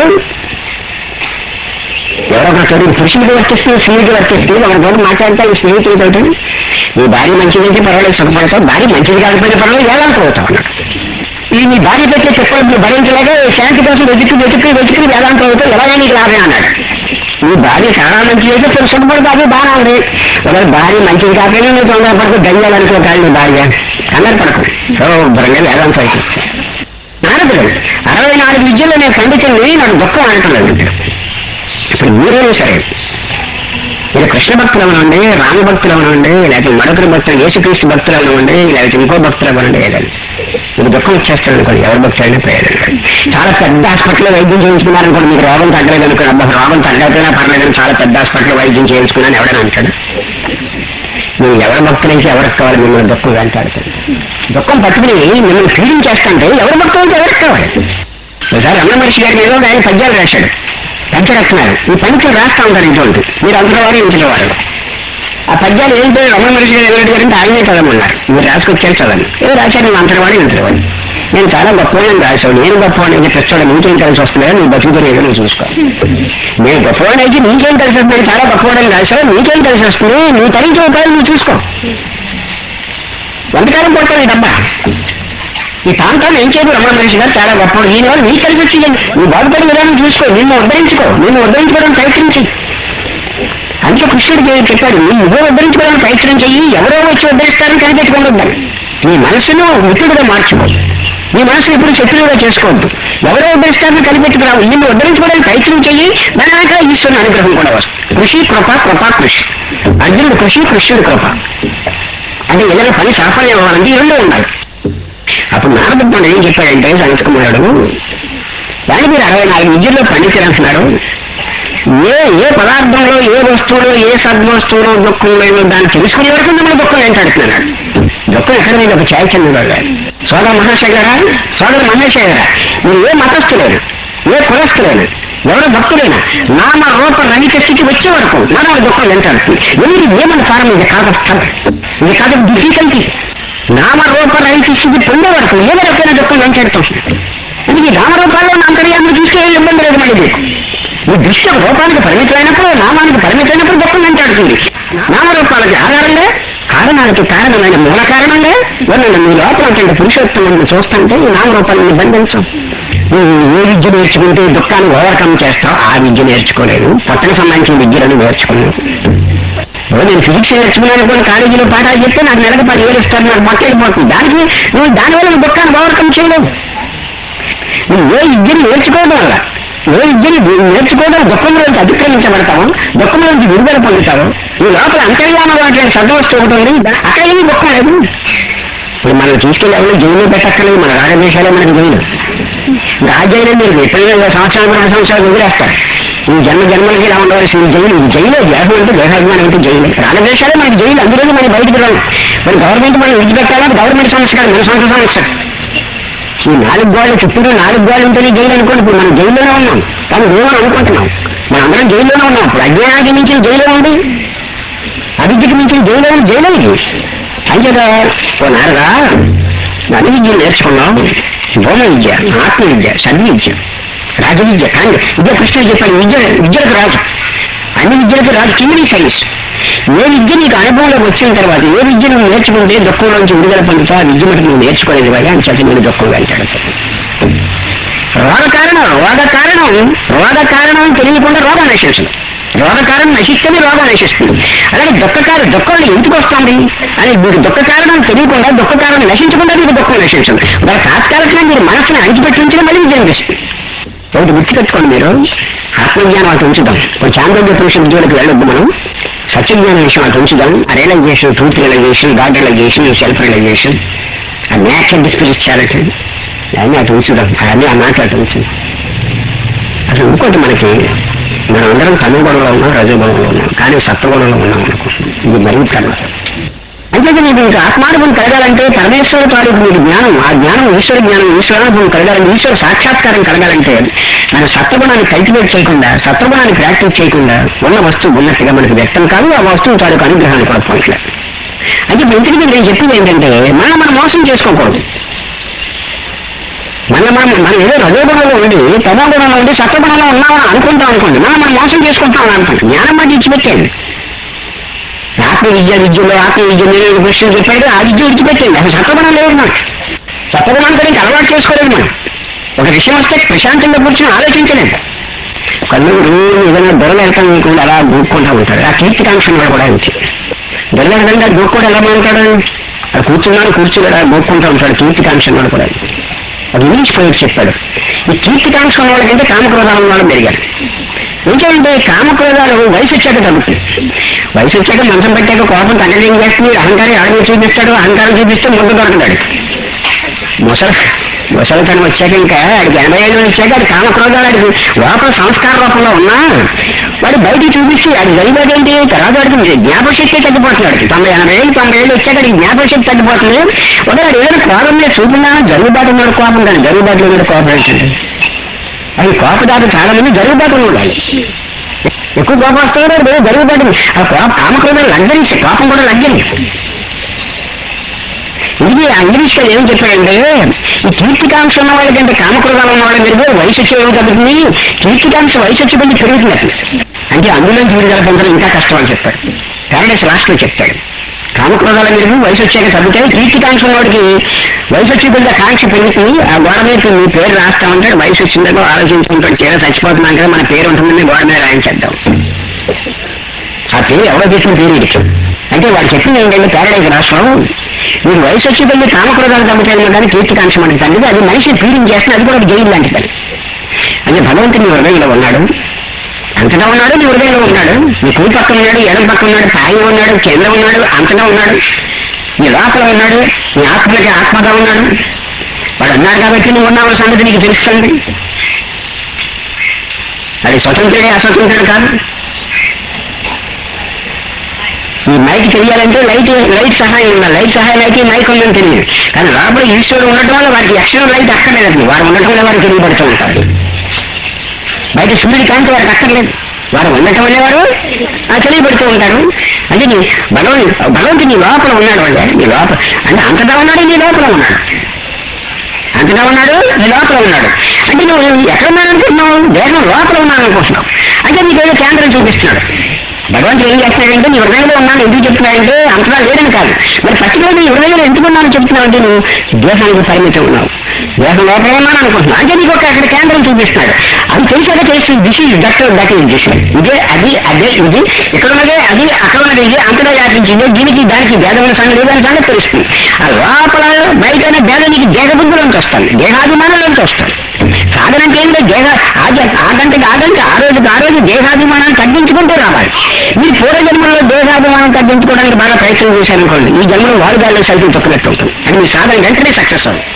ఎవరో ఒక చదువు పురుషుడికి వర్తిస్తుంది స్త్రీకి వర్తిస్తుంది ఒక రోజు మాట్లాడతాను స్నేహితులతో నీ భార్య మంచిదైతే పర్వాలేదు సుఖపడతావు భార్య మంచిది కాకపోతే పర్వాలేదు ఎలా పోతావు అన్నాడు ఈ నీ భార్య పెట్టే చెప్పలు నువ్వు భరించలేక శాంతి కోసం వెతుకు వెతుకు వెతుకు వేదాంతం అవుతావు ఎలాగైనా నీకు లాభే అన్నాడు నీ భార్య చాలా మంచిది అయితే ఇప్పుడు సుఖపడతా అది బాగా ఉంది ఒకవేళ భార్య మంచిది కాకపోయినా నువ్వు తొందర పడుకో దయ్యాలనుకో కాదు నీ భార్య కంగారు పడకు శుభ్రంగా వేదాంతం అయిపోతుంది నారదుడు అరవై నాలుగు విద్యలో నేను ఖండితుల్ని నాకు దుఃఖం అనట్లేదు ఇప్పుడు మీరైనా సరే మీరు కృష్ణ భక్తులు అవనండి రామ భక్తులు అవనండి లేకపోతే మరొకరి భక్తులు యేసుక్రీస్తు భక్తులు అవనండి లేకపోతే ఇంకో భక్తులు అవనండి ఏదండి మీకు దుఃఖం వచ్చేస్తాడు అనుకోండి ఎవరి భక్తులైనా ప్రయోజనం లేదు. చాలా పెద్ద హాస్పిటల్లో వైద్యం చేయించుకున్నారనుకోండి మీకు రోగం తగ్గలేదు అనుకోండి అబ్బా రోగం తగ్గకపోయినా పర్లేదని చాలా పెద్ద హాస్పిటల్లో వైద్యం చేయించుకున్నాను ఎవరైనా అంటాడు మీరు ఎవరి భక్తులైతే ఎవరికి కావాలి మిమ్మల్ని దుఃఖం వెంటాడుతుంది దుఃఖం పట్టుకుని మిమ్మల్ని ఫీలింగ్ చేస్తుంటే ఎవరి భక్తులైతే ఎవరికి కావాలి ఒకసారి అన్న మనిషి గారి మీద ఒక ఆయన పద్యాలు రాశాడు పంచరత్నాలు ఈ పంచులు రాస్తా ఉంటారు ఇటువంటి మీరు అందులో వారు ఇంట్లో వారు ఆ పద్యాలు ఏంటో రమణ మనిషి గారు ఎవరి గారు అంటే ఆయనే చదవమన్నారు మీరు రాసుకొచ్చారు చదవండి ఏ రాశారు నువ్వు అంతరవాడు ఇంతవాడు నేను చాలా గొప్పవాడిని రాశావు నేను గొప్పవాడిని అయితే తెచ్చాడు నీకేం కలిసి వస్తుందా నీ బతుకుతారు ఏదో నువ్వు చూసుకో నేను గొప్పవాడిని అయితే నీకేం కలిసి వస్తుంది నేను చాలా గొప్పవాడిని రాశావు నీకేం కలిసి వస్తుంది నీ తరించి ఉపాయం నువ్వు చూసుకో ఎంతకాలం పడుతుంది ఈ డబ్బా ఈ ప్రాంతాన్ని ఏం చేయదు రమణ మహర్షి గారు చాలా గొప్పవాడు ఈయన వల్ల నీకు కలిసి వచ్చింది నువ్వు బాగుపడే విధానం చూసుకో నిన్ను ఉద్ధరించుకో నిన్ను ఉద్ధరించుకోవడం ప్రయత్నించి అందుకే కృష్ణుడికి చెప్పాడు నువ్వే ఉద్ధరించుకోవడానికి ప్రయత్నం చెయ్యి ఎవరో వచ్చి ఉద్ధరిస్తారని కనిపెట్టుకుంటుందని నీ మనసును మిత్రుడిగా మార్చుకో నీ మనసు ఎప్పుడు శత్రువుగా చేసుకోవద్దు ఎవరో ఉద్ధరిస్తారని కనిపెట్టుకురావు నిన్ను ఉద్ధరించుకోవడానికి ప్రయత్నం చెయ్యి దాని వెనక ఈశ్వరుని అనుగ్రహం కూడా వస్తుంది కృషి కృప కృప కృషి అర్జునుడు కృషి కృష్ణుడు కృప అంటే ఏదైనా పని సాఫల్యం అవ్వాలంటే ఈ రెండు ఉండాలి అప్పుడు నారదుడు ఏం చెప్పాడంటే సంస్కుమారుడు దాన్ని మీరు అరవై నాలుగు విద్యల్లో పండితులు అంటున్నారు ఏ ఏ పదార్థంలో ఏ వస్తువులో ఏ సద్వస్తువులో దుఃఖం లేదు దాన్ని తెలుసుకునే వరకు మిమ్మల్ని దుఃఖం ఏంటడుతున్నాడు దుఃఖం ఎక్కడ మీద ఒక చైతన్యుడు సోదర మహాశేఖర సోదర మహేశ్వర మీరు ఏ మతస్థులేను ఏ కులస్థులేను ఎవరో భక్తులైనా నామ రూప రహిత స్థితి వచ్చే వరకు మన దుఃఖం వెంటాడుతుంది ఎందుకు ఏమని కారణం ఇది కాదు ఇది కాదు డిఫికల్టీ నామరూప రహిత స్థితి పొందే వరకు ఏదో రకమైన దుఃఖం వెంటాడుతాం ఇది ఈ నామరూపాల్లో నా అంతర్యాన్ని చూస్తే ఏం ఇబ్బంది లేదు మళ్ళీ మీకు మీ దృష్టి ఒక రూపానికి పరిమితమైనప్పుడు నామానికి పరిమితమైనప్పుడు దుఃఖం వెంటాడుతుంది నామరూపాలకి ఆధారంగా కారణానికి కారణమైన మూల కారణంగా వాళ్ళని మీ లోపల ఉంటుంది పురుషోత్తములను చూస్తుంటే ఈ నామరూపాలను బంధించం నువ్వు ఏ విద్య నేర్చుకుంటే ఈ దుఃఖాన్ని ఓవర్కమ్ చేస్తావు ఆ విద్య నేర్చుకోలేదు పొట్టకు సంబంధించిన విద్యలను నేర్చుకున్నావు ఇప్పుడు నేను ఫిజిక్స్ నేర్చుకున్నాను కూడా కాలేజీలో పాఠాలు చెప్తే నాకు నెలకు పది వేలు ఇస్తారు నాకు మొక్క వెళ్ళిపోతుంది దానికి నువ్వు దానివల్ల నువ్వు దుఃఖాన్ని ఓవర్కమ్ చేయలేవు నువ్వు ఏ విద్యను నేర్చుకోవడం వల్ల ఏ విద్యని నేర్చుకోవడం దుఃఖంలోంచి అతిక్రమించబడతావు దుఃఖంలోంచి విడుదల పొందుతావు ఈ లోపల అంతర్యామ వాటి సద్వస్తు ఒకటి ఉంది దా- అక్కడ ఏమీ దుఃఖం లేదు ఇప్పుడు మనం తీసుకెళ్ళి ఎవరు జైలు పెట్టక్కర్లేదు మన రాజదేశాలే మనకి జైలు రాజ్యాన్ని మీరు ఎప్పుడైనా సంవత్సరాలు రెండు సంవత్సరాలు వదిలేస్తారు ఈ జన్మ జన్మలకి ఇలా ఉండవలసిన ఈ జైలు ఈ జైలు దేహం అంటే దేహాభిమానం అంటే జైలు రాజదేశాలే మనకి జైలు అందులోనే మనం బయటకు రాము మరి గవర్నమెంట్ మనం విడిచిపెట్టాలా గవర్నమెంట్ సమస్య కాదు మన సొంత సమస్య ఈ నాలుగు గోడల చుట్టూరు నాలుగు గోడలు ఉంటేనే జైలు అనుకోండి ఇప్పుడు మనం జైల్లోనే ఉన్నాం కానీ దేవుని అనుకుంటున్నాం మనం అందరం జైల్లోనే ఉన్నాం ఇప్పుడు అజ్ఞానానికి మించిన జైలు ఉంది అవిద్యకి మించిన జైలు ఉంది జైలు ఇది అంచేత ఓ నారదా అన్ని విద్యలు నేర్చుకున్నాం భౌమ విద్య ఆత్మ విద్య సద్విద్య రాజవిద్య కానీ విద్య కృష్ణ చెప్పాడు విద్య విద్యలకు రాజు అన్ని విద్యలకు రాజు కింది సైన్స్ ఏ విద్య నీకు అనుభవంలోకి వచ్చిన తర్వాత ఏ విద్య నువ్వు నేర్చుకుంటే దుఃఖంలో నుంచి విడుదల పొందుతావు ఆ విద్య మటుకు నువ్వు నేర్చుకోలేదు కదా అని చెప్పి నేను దుఃఖం వెళ్తాడు రోగ కారణం రోగ కారణం రోగ కారణం తెలియకుండా రోగం నశించదు రోగ కారణం నశిస్తేనే రోగం నశిస్తుంది అలాగే దుఃఖ కారణం దుఃఖం ఎందుకు వస్తుంది అని మీకు దుఃఖ కారణం తెలియకుండా దుఃఖ కారణం నశించకుండా మీకు దుఃఖం నశించదు వాళ్ళ తాత్కాలికంగా మీరు మనసుని అణిచిపెట్టి ఉంచిన మళ్ళీ విజయం చేస్తుంది ఒకటి గుర్తుపెట్టుకోండి మీరు ఆత్మజ్ఞానం అటు ఉంచుదాం కొంచెం ఆంధ్రజ్ఞ పురుష ఉద్యోగులకు వెళ్ళొద్దు మనం సత్యజ్ఞాన విషయం అటు ఉంచుదాం realisation truth realisation God realisation self realisation ఆ నేచర్ స్పిరిచువాలిటీ అన్నీ అటు ఉంచుదాం అవన్నీ ఆ మాట అటు ఉంచు అసలు ఇంకోటి మనకి మనం అందరం తమిళ గుణంలో ఉన్నాం రజగుణంలో ఉన్నాం కానీ సత్వగుణంలో ఉన్నాం అనుకో ఇది మరీ కర్మ అంటే మీకు ఇంకా ఆత్మానుభవం కలగాలంటే పరమేశ్వర తాలూకు మీకు జ్ఞానం ఆ జ్ఞానం ఈశ్వర జ్ఞానం ఈశ్వరానుభవం కలగాలంటే ఈశ్వర సాక్షాత్కారం కలగాలంటే మన సత్వగుణాన్ని కల్టివేట్ చేయకుండా సత్వగుణాన్ని ప్రాక్టీస్ చేయకుండా ఉన్న వస్తువు ఉన్నట్టుగా మనకు వ్యక్తం కాదు ఆ వస్తువు తాలూకు అనుగ్రహాన్ని కూడా పోయట్లేదు అంటే ఇప్పుడు ఇంతకీ నేను చెప్పింది ఏంటంటే మనం మనం మోసం చేసుకోకూడదు మన మనం మనం ఏదో రజోగుణంలో ఉండి తమో గుణంలో ఉండి సత్వగుణంలో ఉన్నామని అనుకుంటాం అనుకోండి మనం మనం మోసం చేసుకుంటాం అనుకోండి జ్ఞానం మధ్య ఇచ్చిపెట్టండి ఆత్మ విద్య విద్యలో ఆత్మ విద్య నేను క్వశ్చన్ చెప్పాడు ఆ విద్య విడిచిపెట్టండి అసలు సత్వగుణం లేదు మనకి సత్వగుణానికి ఇంకా అలవాటు చేసుకోలేదు మనం ఒక విషయం వస్తే ప్రశాంతంగా కూర్చొని ఆలోచించలేదు కళ్ళు రోజు ఏదైనా దొరలు వెళ్తాం కూడా అలా దూక్కుంటా ఉంటాడు ఆ కీర్తికాంక్షలు కూడా ఉంది దొరల విధంగా దూక్కోడు ఎలా ఉంటాడు అది కూర్చున్నాడు కూర్చుని అలా దూక్కుంటా ఉంటాడు కీర్తికాంక్షలు కూడా అది ఇంగ్లీష్ పోయిట్ చెప్పాడు ఈ కీర్తికాంక్ష ఉన్న వాళ్ళకంటే కామక్రోధాలు ఉన్న వాళ్ళు పెరిగారు ఇంకేంటి కామక్రోధాలు వయసు వచ్చాక తగ్గుతుంది వయసు వచ్చాక మంచం పెట్టాక కోపం తగ్గడం చేస్తుంది అహంకారం ఆడమే చూపిస్తాడు అహంకారం చూపిస్తే ముందు దొరుకుతాడు ముసలి ముసలితనం వచ్చాక ఇంకా ఆడికి ఎనభై ఐదు వచ్చాక అది కామక్రోధాలు ఆడికి లోపల సంస్కార రూపంలో ఉన్నా వాడు బయటికి చూపిస్తే అది జరిగేదేంటి తర్వాత వాడికి జ్ఞాపశక్తి తగ్గిపోతున్నాడు తొంభై ఎనభై ఏళ్ళు తొంభై ఏళ్ళు వచ్చాక అది జ్ఞాపశక్తి తగ్గిపోతుంది ఒకవేళ ఏదైనా కోపం మీద చూపినా జరుగుబాటు ఉన్నాడు కోపం కానీ జరుగుబాటులో మీద కోపం ఏంటండి అది కోపదారు చాలా మంది జరుగుబాటు ఉండాలి ఎక్కువ కోపం వస్తుంది జరుగుబాటు ఆ కోప కామక్రోధాలు లగ్జరీస్ కోపం కూడా లగ్జరీ ఇది ఆ ఇంగ్లీష్ లో ఏం చెప్పాడంటే ఈ కీర్తికాంక్ష ఉన్న వాళ్ళకంటే కామక్రోధాలు ఉన్న వాళ్ళ మీద వయసు వచ్చే ఏం తగ్గుతుంది కీర్తికాంక్ష వయసు వచ్చే కొద్ది పెరుగుతున్నట్టు అంటే అందులో విడుదల పొందడం ఇంకా కష్టం అని చెప్పాడు ప్యారడైస్ లాస్ట్ లో చెప్తాడు కామక్రోధాల మీద వయసు వచ్చాక తగ్గుతాయి కీర్తికాంక్ష ఉన్నవాడికి వయసు వచ్చే కొద్ది కాంక్ష పెరుగుతుంది ఆ గోడ మీద మీ పేరు రాస్తా ఉంటాడు వయసు వచ్చిందో ఆలోచించుకుంటాడు చీర చచ్చిపోతున్నాం కదా మన పేరు ఉంటుందని గోడ మీద రాయించేద్దాం ఆ పేరు ఎవరో పెట్టిన పేరు ఇది అంటే వాడు చెప్పింది ఏంటంటే ప్యారడైజ్ రాష్ట్రం మీరు వయసు వచ్చి పెళ్లి కామక్రోధాలు తగ్గుతాయి కానీ కీర్తికాంక్ష మనకి తండ్రి అది మనిషి ఫీలింగ్ చేస్తుంది అది కూడా ఒక జైలు లాంటి పని అంటే భగవంతుడు నీ హృదయంలో ఉన్నాడు అంతగా ఉన్నాడు నీ హృదయంలో ఉన్నాడు నీ కుడి పక్కన ఉన్నాడు ఎడం పక్కన ఉన్నాడు పైన ఉన్నాడు కింద ఉన్నాడు అంతగా ఉన్నాడు నీ లోపల ఉన్నాడు నీ ఆత్మలకి ఆత్మగా ఉన్నాడు వాడు అన్నాడు కాబట్టి నువ్వు ఉన్నావు సంగతి నీకు తెలుస్తుంది అది స్వతంత్రుడే అస్వతంత్రుడు కాదు ఈ మైక్ తెలియాలంటే లైట్ లైట్ సహాయం ఉండాలి లైట్ సహాయం అయితే ఈ మైక్ ఉందని తెలియదు కానీ లోపల ఈశ్వరుడు ఉండటం వల్ల వారికి ఎక్స్టర్నల్ లైట్ అక్కర్లేదు వారు ఉండటం వల్ల వారికి తెలియబడుతూ ఉంటారు బయట సూర్యుడి కాంతి వారికి అక్కర్లేదు వారు ఉండటం వల్లే వారు ఆ తెలియబడుతూ ఉంటారు అంటే నీ భగవంతు భగవంతుడు నీ లోపల ఉన్నాడు అంటే నీ లోపల అంటే అంతటా ఉన్నాడు నీ లోపల ఉన్నాడు అంతగా ఉన్నాడు నీ లోపల ఉన్నాడు అంటే నువ్వు ఎక్కడ ఉన్నాడు అనుకుంటున్నావు దేహం లోపల ఉన్నాను అనుకుంటున్నావు అంటే నీకు ఏదో కేంద్రం చూపిస్తున్నాడు భగవంతుడు ఏం చేస్తున్నాడంటే నీ హృదయంలో ఉన్నాను ఎందుకు చెప్తున్నాడంటే అంతగా లేదని కాదు మరి పర్టికులర్ నీ హృదయంలో ఎందుకు ఉన్నాను చెప్తున్నావు అంటే నువ్వు దేహానికి పరిమితం ఉన్నావు దేహం లోపల ఉన్నాను అనుకుంటున్నావు అంటే నీకు ఒక అక్కడ కేంద్రం చూపిస్తున్నాడు అది తెలిసాక తెలుస్తుంది దిశ దట్ దట్ ఈజ్ దిశ ఇదే అది అదే ఇది ఇక్కడ ఉన్నదే అది అక్కడ ఉన్నది ఇది అంతగా వ్యాపించింది దీనికి దానికి భేదమైన సంగతి లేదని సంగతి తెలుస్తుంది ఆ లోపల బయట భేదం నీకు దేహబుద్ధులోంచి వస్తాను దేహాభిమానంలోంచి వస్తాను సాధనంటే ఏంటంటే దేహ ఆది ఆగంటకి ఆగంటే ఆ రోజుకి ఆ రోజు దేహాభిమానాన్ని తగ్గించుకుంటూ రావాలి మీరు పూర్వ జన్మలో దేహాభిమానం తగ్గించుకోవడానికి బాగా ప్రయత్నం చేశారనుకోండి ఈ జన్మలో వారుగాల్లో సైకిల్ తొక్కినట్టు ఉంటుంది అని మీ సాధన వెంటనే సక్సెస్ అవుతుంది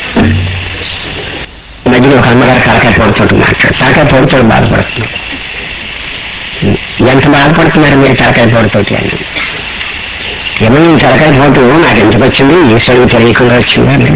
ఈ మధ్యలో ఒక అమ్మగారు తలకాయ పొడుతుంటుంది మాట్లాడు తలకాయ పొడుతాడు బాధపడుతుంది ఎంత బాధపడుతున్నారు మీరు తలకాయ పొడుతోటి అని ఏమో ఈ తలకాయ పోటు నాకు ఎందుకు వచ్చింది ఈశ్వరుడు తెలియకుండా వచ్చిందా అని.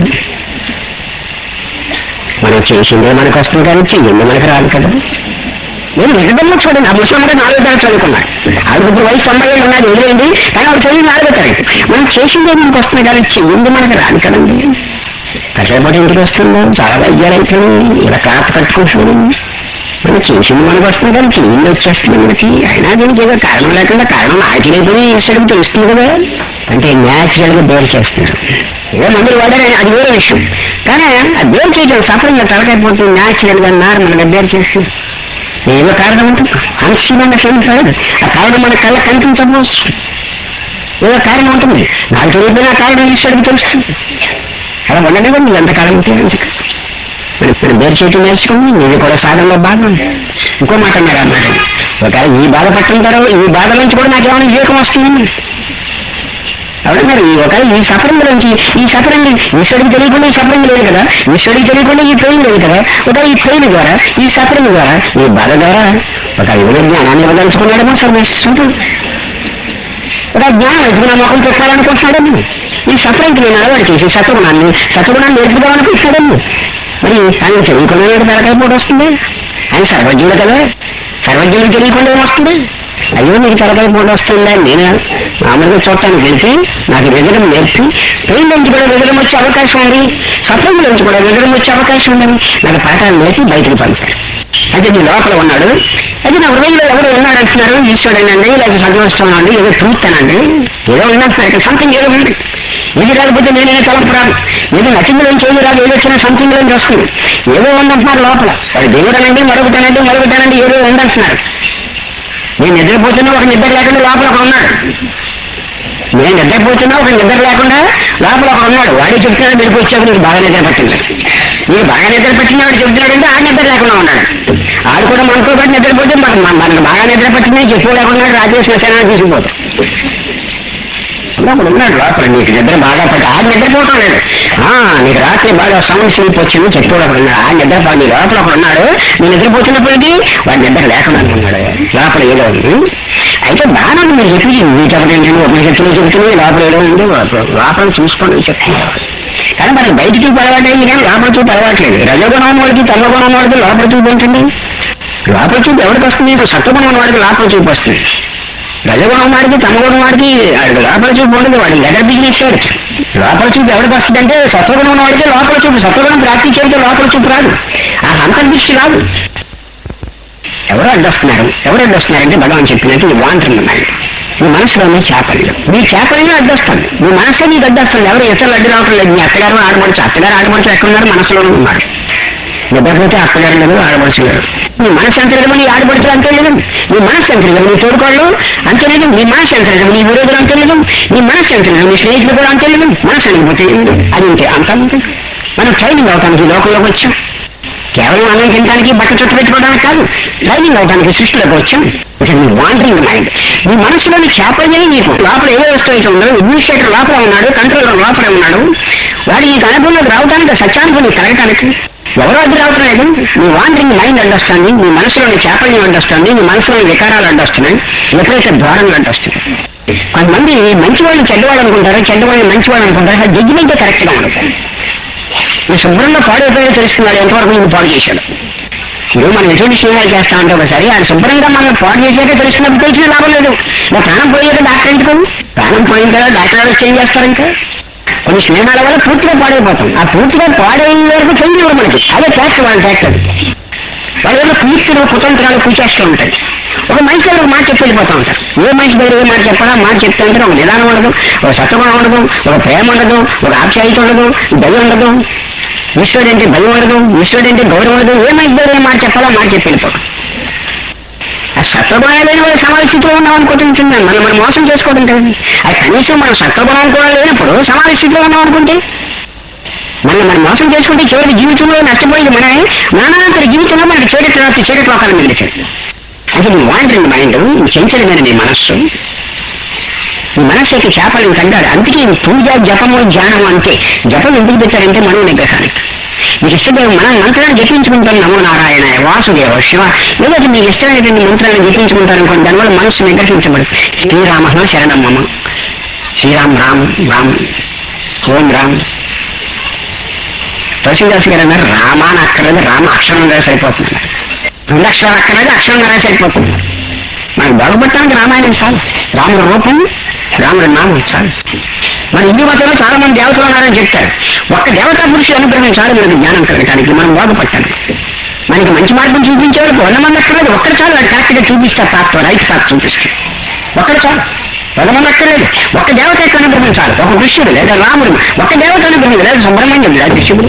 మనం చేసిందే మనకు వస్తుంది కానీ చెయ్యింది మనకు రాదు కదా నేను నిజంగా చూడండి ఆ ముసలి నాలుగో తరగతి చదువుకున్నాను ఆవిడ ఇప్పుడు వయసు తొంభై ఏళ్ళు ఉన్నది వదిలేండి కానీ ఆవిడ చదివి నాలుగో తరగతి మనం చేసిందే మనకు వస్తుంది కానీ చెయ్యింది మనకు రాదు కదండి కష్టపడి ఇంటికి వస్తుందా చాలా వైద్యాలు అయిపోయింది ఇలా కాపు కట్టుకుంటున్నాడు మనం చేసింది మనకు వస్తుంది కానీ చెయ్యింది వచ్చేస్తుంది మనకి అయినా దీనికి ఏదో కారణం లేకుండా కారణం ఆచరైపోయి ఈశ్వరుడికి తెలుస్తుంది కదా అంటే న్యాచురల్ గా బేర్ చేస్తున్నారు ఏదో మందులు వాడారని అది వేరే విషయం కానీ ఆ బేర్ చేయడం సఫలంగా తలకైపోతుంది న్యాచురల్ గా నార్మల్ గా బేర్ చేస్తుంది ఏదో కారణం ఉంటుంది అనుష్ఠమైన ఫీలింగ్ కాదు ఆ కారణం మన కళ్ళ కనిపించకపోవచ్చు ఏదో కారణం ఉంటుంది నాకు తెలియకపోయినా ఆ కారణం ఈశ్వరుడికి తెలుస్తుంది అలా ఉండడం మీరు ఎంతకాలం ఉంటే మంచిది మరి ఇప్పుడు బేరు చేయటం నేర్చుకోండి ఇది కూడా సాధనలో భాగం ఇంకో మాట అన్నారు అన్నారు ఒకవేళ ఈ బాధ పట్టిన తర్వాత ఈ బాధ నుంచి కూడా నాకేమైనా వివేకం వస్తుంది ఎవరన్నారు ఈ ఒక ఈ సఫరింగ్ నుంచి ఈ సఫరింగ్ ఈశ్వరుడికి తెలియకుండా ఈ సఫరింగ్ లేదు కదా ఈశ్వరుడికి తెలియకుండా ఈ పెయిన్ లేదు కదా ఒక ఈ పెయిన్ ద్వారా ఈ సఫరింగ్ ద్వారా ఈ బాధ ద్వారా ఒక యువ జ్ఞానాన్ని ఇవ్వదలుచుకున్నాడేమో సర్వేశ్వరుడు ఒక జ్ఞానం ఎదుగున మొహం పెట్టాలనుకుంటున్నాడేమో ఈ సఫరింగ్ నేను అలవాటు చేసి సత్వగుణాన్ని సత్వగుణాన్ని నేర్పుదామనుకుంటున్నాడేమో మరి ఆయన తెలియకుండా తలకాయ వస్తుంది ఆయన సర్వజ్ఞుడు కదా సర్వజ్ఞుడు తెలియకుండా ఏమొస్తుంది అయ్యో నీకు తలకాయ పూట వస్తుందా నేను మామూలుగా చూడటానికి వెళ్తే నాకు విజయం నేర్పి పెయిన్ నుంచి కూడా విజయం వచ్చే అవకాశం ఉంది సఫలం నుంచి కూడా విజయం వచ్చే అవకాశం ఉందని నాకు పాఠాలు నేర్పి బయటకు పంపారు అయితే నీ లోపల ఉన్నాడు అయితే నా హృదయంలో ఎవరు ఉన్నాడు అంటున్నారు ఈశ్వరుడనండి లేకపోతే సంతోషం అండి ఏదో ట్రూత్ అనండి ఏదో ఉందంటున్నారు ఇక్కడ సంథింగ్ ఏదో ఉంది ఇది రాకపోతే నేనే తలంపు రాదు ఏదో నటింగ్ నుంచి ఏది రాదు ఏదో వచ్చిన సంథింగ్ నుంచి వస్తుంది ఏదో ఉందంటున్నారు లోపల వాడు దేవుడు అనండి మరొకటనండి మరొకటనండి ఏదో ఉందంటున్నారు నేను నిద్రపోతున్నా ఒక నిద్ర లేకుండా లోపల ఒక ఉన్నాడు నేను నిద్రపోతున్నా ఒక నిద్ర లేకుండా లోపల ఒక ఉన్నాడు వాడే చెప్తున్నాడు మీరు వచ్చాక నీకు బాగా నిద్ర పట్టింది నీకు బాగా నిద్ర పట్టింది వాడు చెప్తున్నాడంటే ఆ నిద్ర లేకుండా ఉన్నాడు ఆడు కూడా మనతో పాటు నిద్రపోతే మనకు మనకు బాగా నిద్ర పట్టింది చెప్పుకోలేకుండా రాజేష్ శ్మశానాన్ని తీసుకుపోతాం లోపల ఉన్నాడు లోపల నీకు నిద్ర బాగా పట్టి ఆ నిద్రపోవటం లేదు ఆ నీకు రాత్రి బాగా సౌండ్ స్లీప్ వచ్చింది చెప్పుకోవడం ఉన్నాడు ఆ నిద్ర పా- నీ లోపల ఒకడు ఉన్నాడు నీ నిద్రపోతున్నప్పటికీ వాడి నిద్ర లేకుండా ఉన్నాడు లోపల ఏదో ఉంది అయితే బాగా ఉంది మీరు చెప్పి మీ చెప్పండి ఉపనిషత్తులు చెప్తున్నాయి లోపల ఏదో ఉంది లోపల లోపల చూసుకోండి చెప్తున్నారు కానీ మనకి బయట చూపు అలవాటైంది కానీ లోపల చూపు అలవాట్లేదు రజగుణం వాడికి తమగుణం వాడికి లోపల చూపు ఉంటుంది లోపల చూపు ఎవరికి వస్తుంది ఇప్పుడు సత్వగుణం వాడికి లోపల చూపు వస్తుంది రజగుణం వాడికి తమగుణం వాడికి వాడికి లోపల చూపు ఉండదు వాడి లెటర్ బిజినెస్ లోపల చూపు ఎవరికి వస్తుందంటే సత్వగుణం వాడికి లోపల చూపు సత్వగుణం ప్రాప్తి చేస్తే లోపల చూపు రాదు ఆ అంతర్దృష్టి రాదు ఎవరు అడ్డొస్తున్నారు ఎవరు అడ్డొస్తున్నారంటే భగవాన్ చెప్పినట్టు ఈ వాంటర్లు ఉన్నాయి మీ మనసులోని చేపలు మీ చేపలనే అడ్డొస్తుంది మీ మనసే నీకు అడ్డొస్తుంది ఎవరు ఇతరులు అడ్డు రావటం లేదు మీ అత్తగారు ఆడమడుచు అత్తగారు ఆడమడుచు ఎక్కడున్నారు మనసులోనే ఉన్నారు నిద్రపోతే అత్తగారు లేదు ఆడమడుచు లేరు మీ మనసు ఎంత లేదు నీ ఆడపడుచు అంతే లేదు నీ మనసు ఎంత లేదు నీ తోడుకోళ్ళు అంతే లేదు నీ మనసు ఎంత లేదు నీ విరోధులు అంతే లేదు నీ మనసు ఎంత లేదు నీ స్నేహితులు కూడా అంతే లేదు మనసు అనిపోతే అది ఉంటే అంతా ఉంటుంది మనం ట్రైనింగ్ అవటానికి ఈ లోకంలోకి వచ్చాం కేవలం అన్నం తినడానికి బట్ట చుట్టూ పెట్టుకోవడానికి కాదు ట్రైనింగ్ అవడానికి సృష్టిలోకి వచ్చాం ఇక నీ వాండరింగ్ మైండ్ నీ మనసులోని చేపలే నీకు లోపల ఏ వస్తువు అయితే ఉండదు అడ్మినిస్ట్రేటర్ లోపల ఉన్నాడు కంట్రోలర్ లోపల ఉన్నాడు వాడు నీకు అనుభవంలోకి రావడానికి సత్యానుభూతి కలగటానికి ఎవరో అడ్డు రావటం లేదు నీ వాండరింగ్ మైండ్ అడ్డొస్తుంది నీ మనసులోని చేపల్ని అడ్డొస్తుంది నీ మనసులోని వికారాలు అడ్డొస్తున్నాయి విపరీత ద్వారంగా అడ్డొస్తుంది కొంతమంది మంచి వాళ్ళని చెడ్డవాళ్ళు అనుకుంటారు చెడ్డవాళ్ళని మంచి వాళ్ళు అనుకుంటారు జడ్జిమెంట్ కరెక్ట్ గా ఉంటుంది నువ్వు శుభ్రంగా పాడైపోయో తెలుసుకున్నాడు ఎంతవరకు నేను పాడు చేశాడు ఇప్పుడు మనం ఎటువంటి స్నేహాలు చేస్తా ఉంటే ఒకసారి ఆయన శుభ్రంగా మనం పాడు చేసాక తెలుసుకున్నప్పుడు తెలిసిన లాభం లేదు నా ప్రాణం పోయాక డాక్టర్ ఎందుకు ప్రాణం పోయిన కదా డాక్టర్ గారు చేంజ్ చేస్తారంటే కొన్ని స్నేహాల వల్ల పూర్తిగా పాడైపోతాం ఆ పూర్తిగా పాడైన వరకు చేంజ్ ఇవ్వరు మనకి అదే ఫ్యాక్ట్ వాళ్ళ ఫ్యాక్ట్ అది వాళ్ళ వల్ల కీర్తులు కుతంత్రాలు కూచేస్తూ ఉంటాయి ఒక మనిషి దగ్గర ఒక మాట చెప్పి వెళ్ళిపోతూ ఉంటారు ఏ మనిషి దగ్గర ఏ మాట చెప్పాలా మాట చెప్తే అంటే ఒక నిదానం ఉండదు ఒక సత్వగుణం ఉండదు ఒక ప్రేమ ఉండదు ఒక ఆప్యాయత ఉండదు దయ ఉండదు ఈశ్వరుడు అంటే భయం ఉండదు ఈశ్వరుడు అంటే గౌరవం ఉండదు ఏ మనిషి దగ్గర ఏ మాట చెప్పాలా మాట చెప్పి వెళ్ళిపోతాం ఆ సత్వగుణాలు లేని వాళ్ళు సమాధి స్థితిలో ఉన్నాం అనుకుంటుంది మనం మనం మోసం చేసుకోవడం కదండి అది కనీసం మనం సత్వగుణం కూడా లేనప్పుడు సమాధి స్థితిలో ఉన్నాం అనుకుంటే మనం మనం మోసం చేసుకుంటే చివరికి జీవితంలో నష్టపోయింది మనమే నానాంతర జీవితంలో మనకి చీకటి రాత్రి చీకటి లోకాలు మిగిలిచాడు అది నీ వాండరింగ్ మైండ్ నీ చంచలమైన నీ మనస్సు నీ మనస్సుకి చేపలు కంటాడు అందుకే ఈ పూజ జపము ధ్యానం అంటే జపం ఎందుకు పెట్టారంటే మనో నిగ్రహానికి మీకు ఇష్టమైన మన మంత్రాన్ని జపించుకుంటారు నమో నారాయణ వాసుదేవ శివ ఏదైతే మీకు ఇష్టమైనటువంటి మంత్రాన్ని జపించుకుంటారు అనుకోండి దానివల్ల మనస్సు నిగ్రహించబడు శ్రీరామ శరణం మమ శ్రీరామ్ రామ్ రామ్ ఓం రామ్ తులసిదాస్ గారు అన్నారు రామ అని అక్కర్లేదు రామ అక్షరం రాసి సరిపోతుంది రెండు అక్షరాలు అక్కర్లేదు అక్షరం రాసి సరిపోతుంది మనకు బాగుపడటానికి రామాయణం చాలు రాముడు రూపం రాముడు నామం చాలు మన హిందూ మతంలో చాలా మంది దేవతలు ఉన్నారని చెప్తారు ఒక్క దేవతా పురుషుడు అనుగ్రహం చాలు మనకి జ్ఞానం కలగటానికి మనం బాగుపడటానికి మనకి మంచి మార్గం చూపించేవాడు వంద మంది అక్కర్లేదు ఒక్కరు చాలు వాడు కరెక్ట్గా చూపిస్తారు పాత్ర రైట్ పాత్ర చూపిస్తారు ఒక్కరు చాలు వంద మంది అక్కర్లేదు ఒక్క దేవత యొక్క అనుగ్రహం చాలు ఒక కృష్ణుడు లేదా రాముడు ఒక్క దేవత అనుగ్రహం లేదా సుబ్రహ్మణ్యం లేదా కృష్ణుడు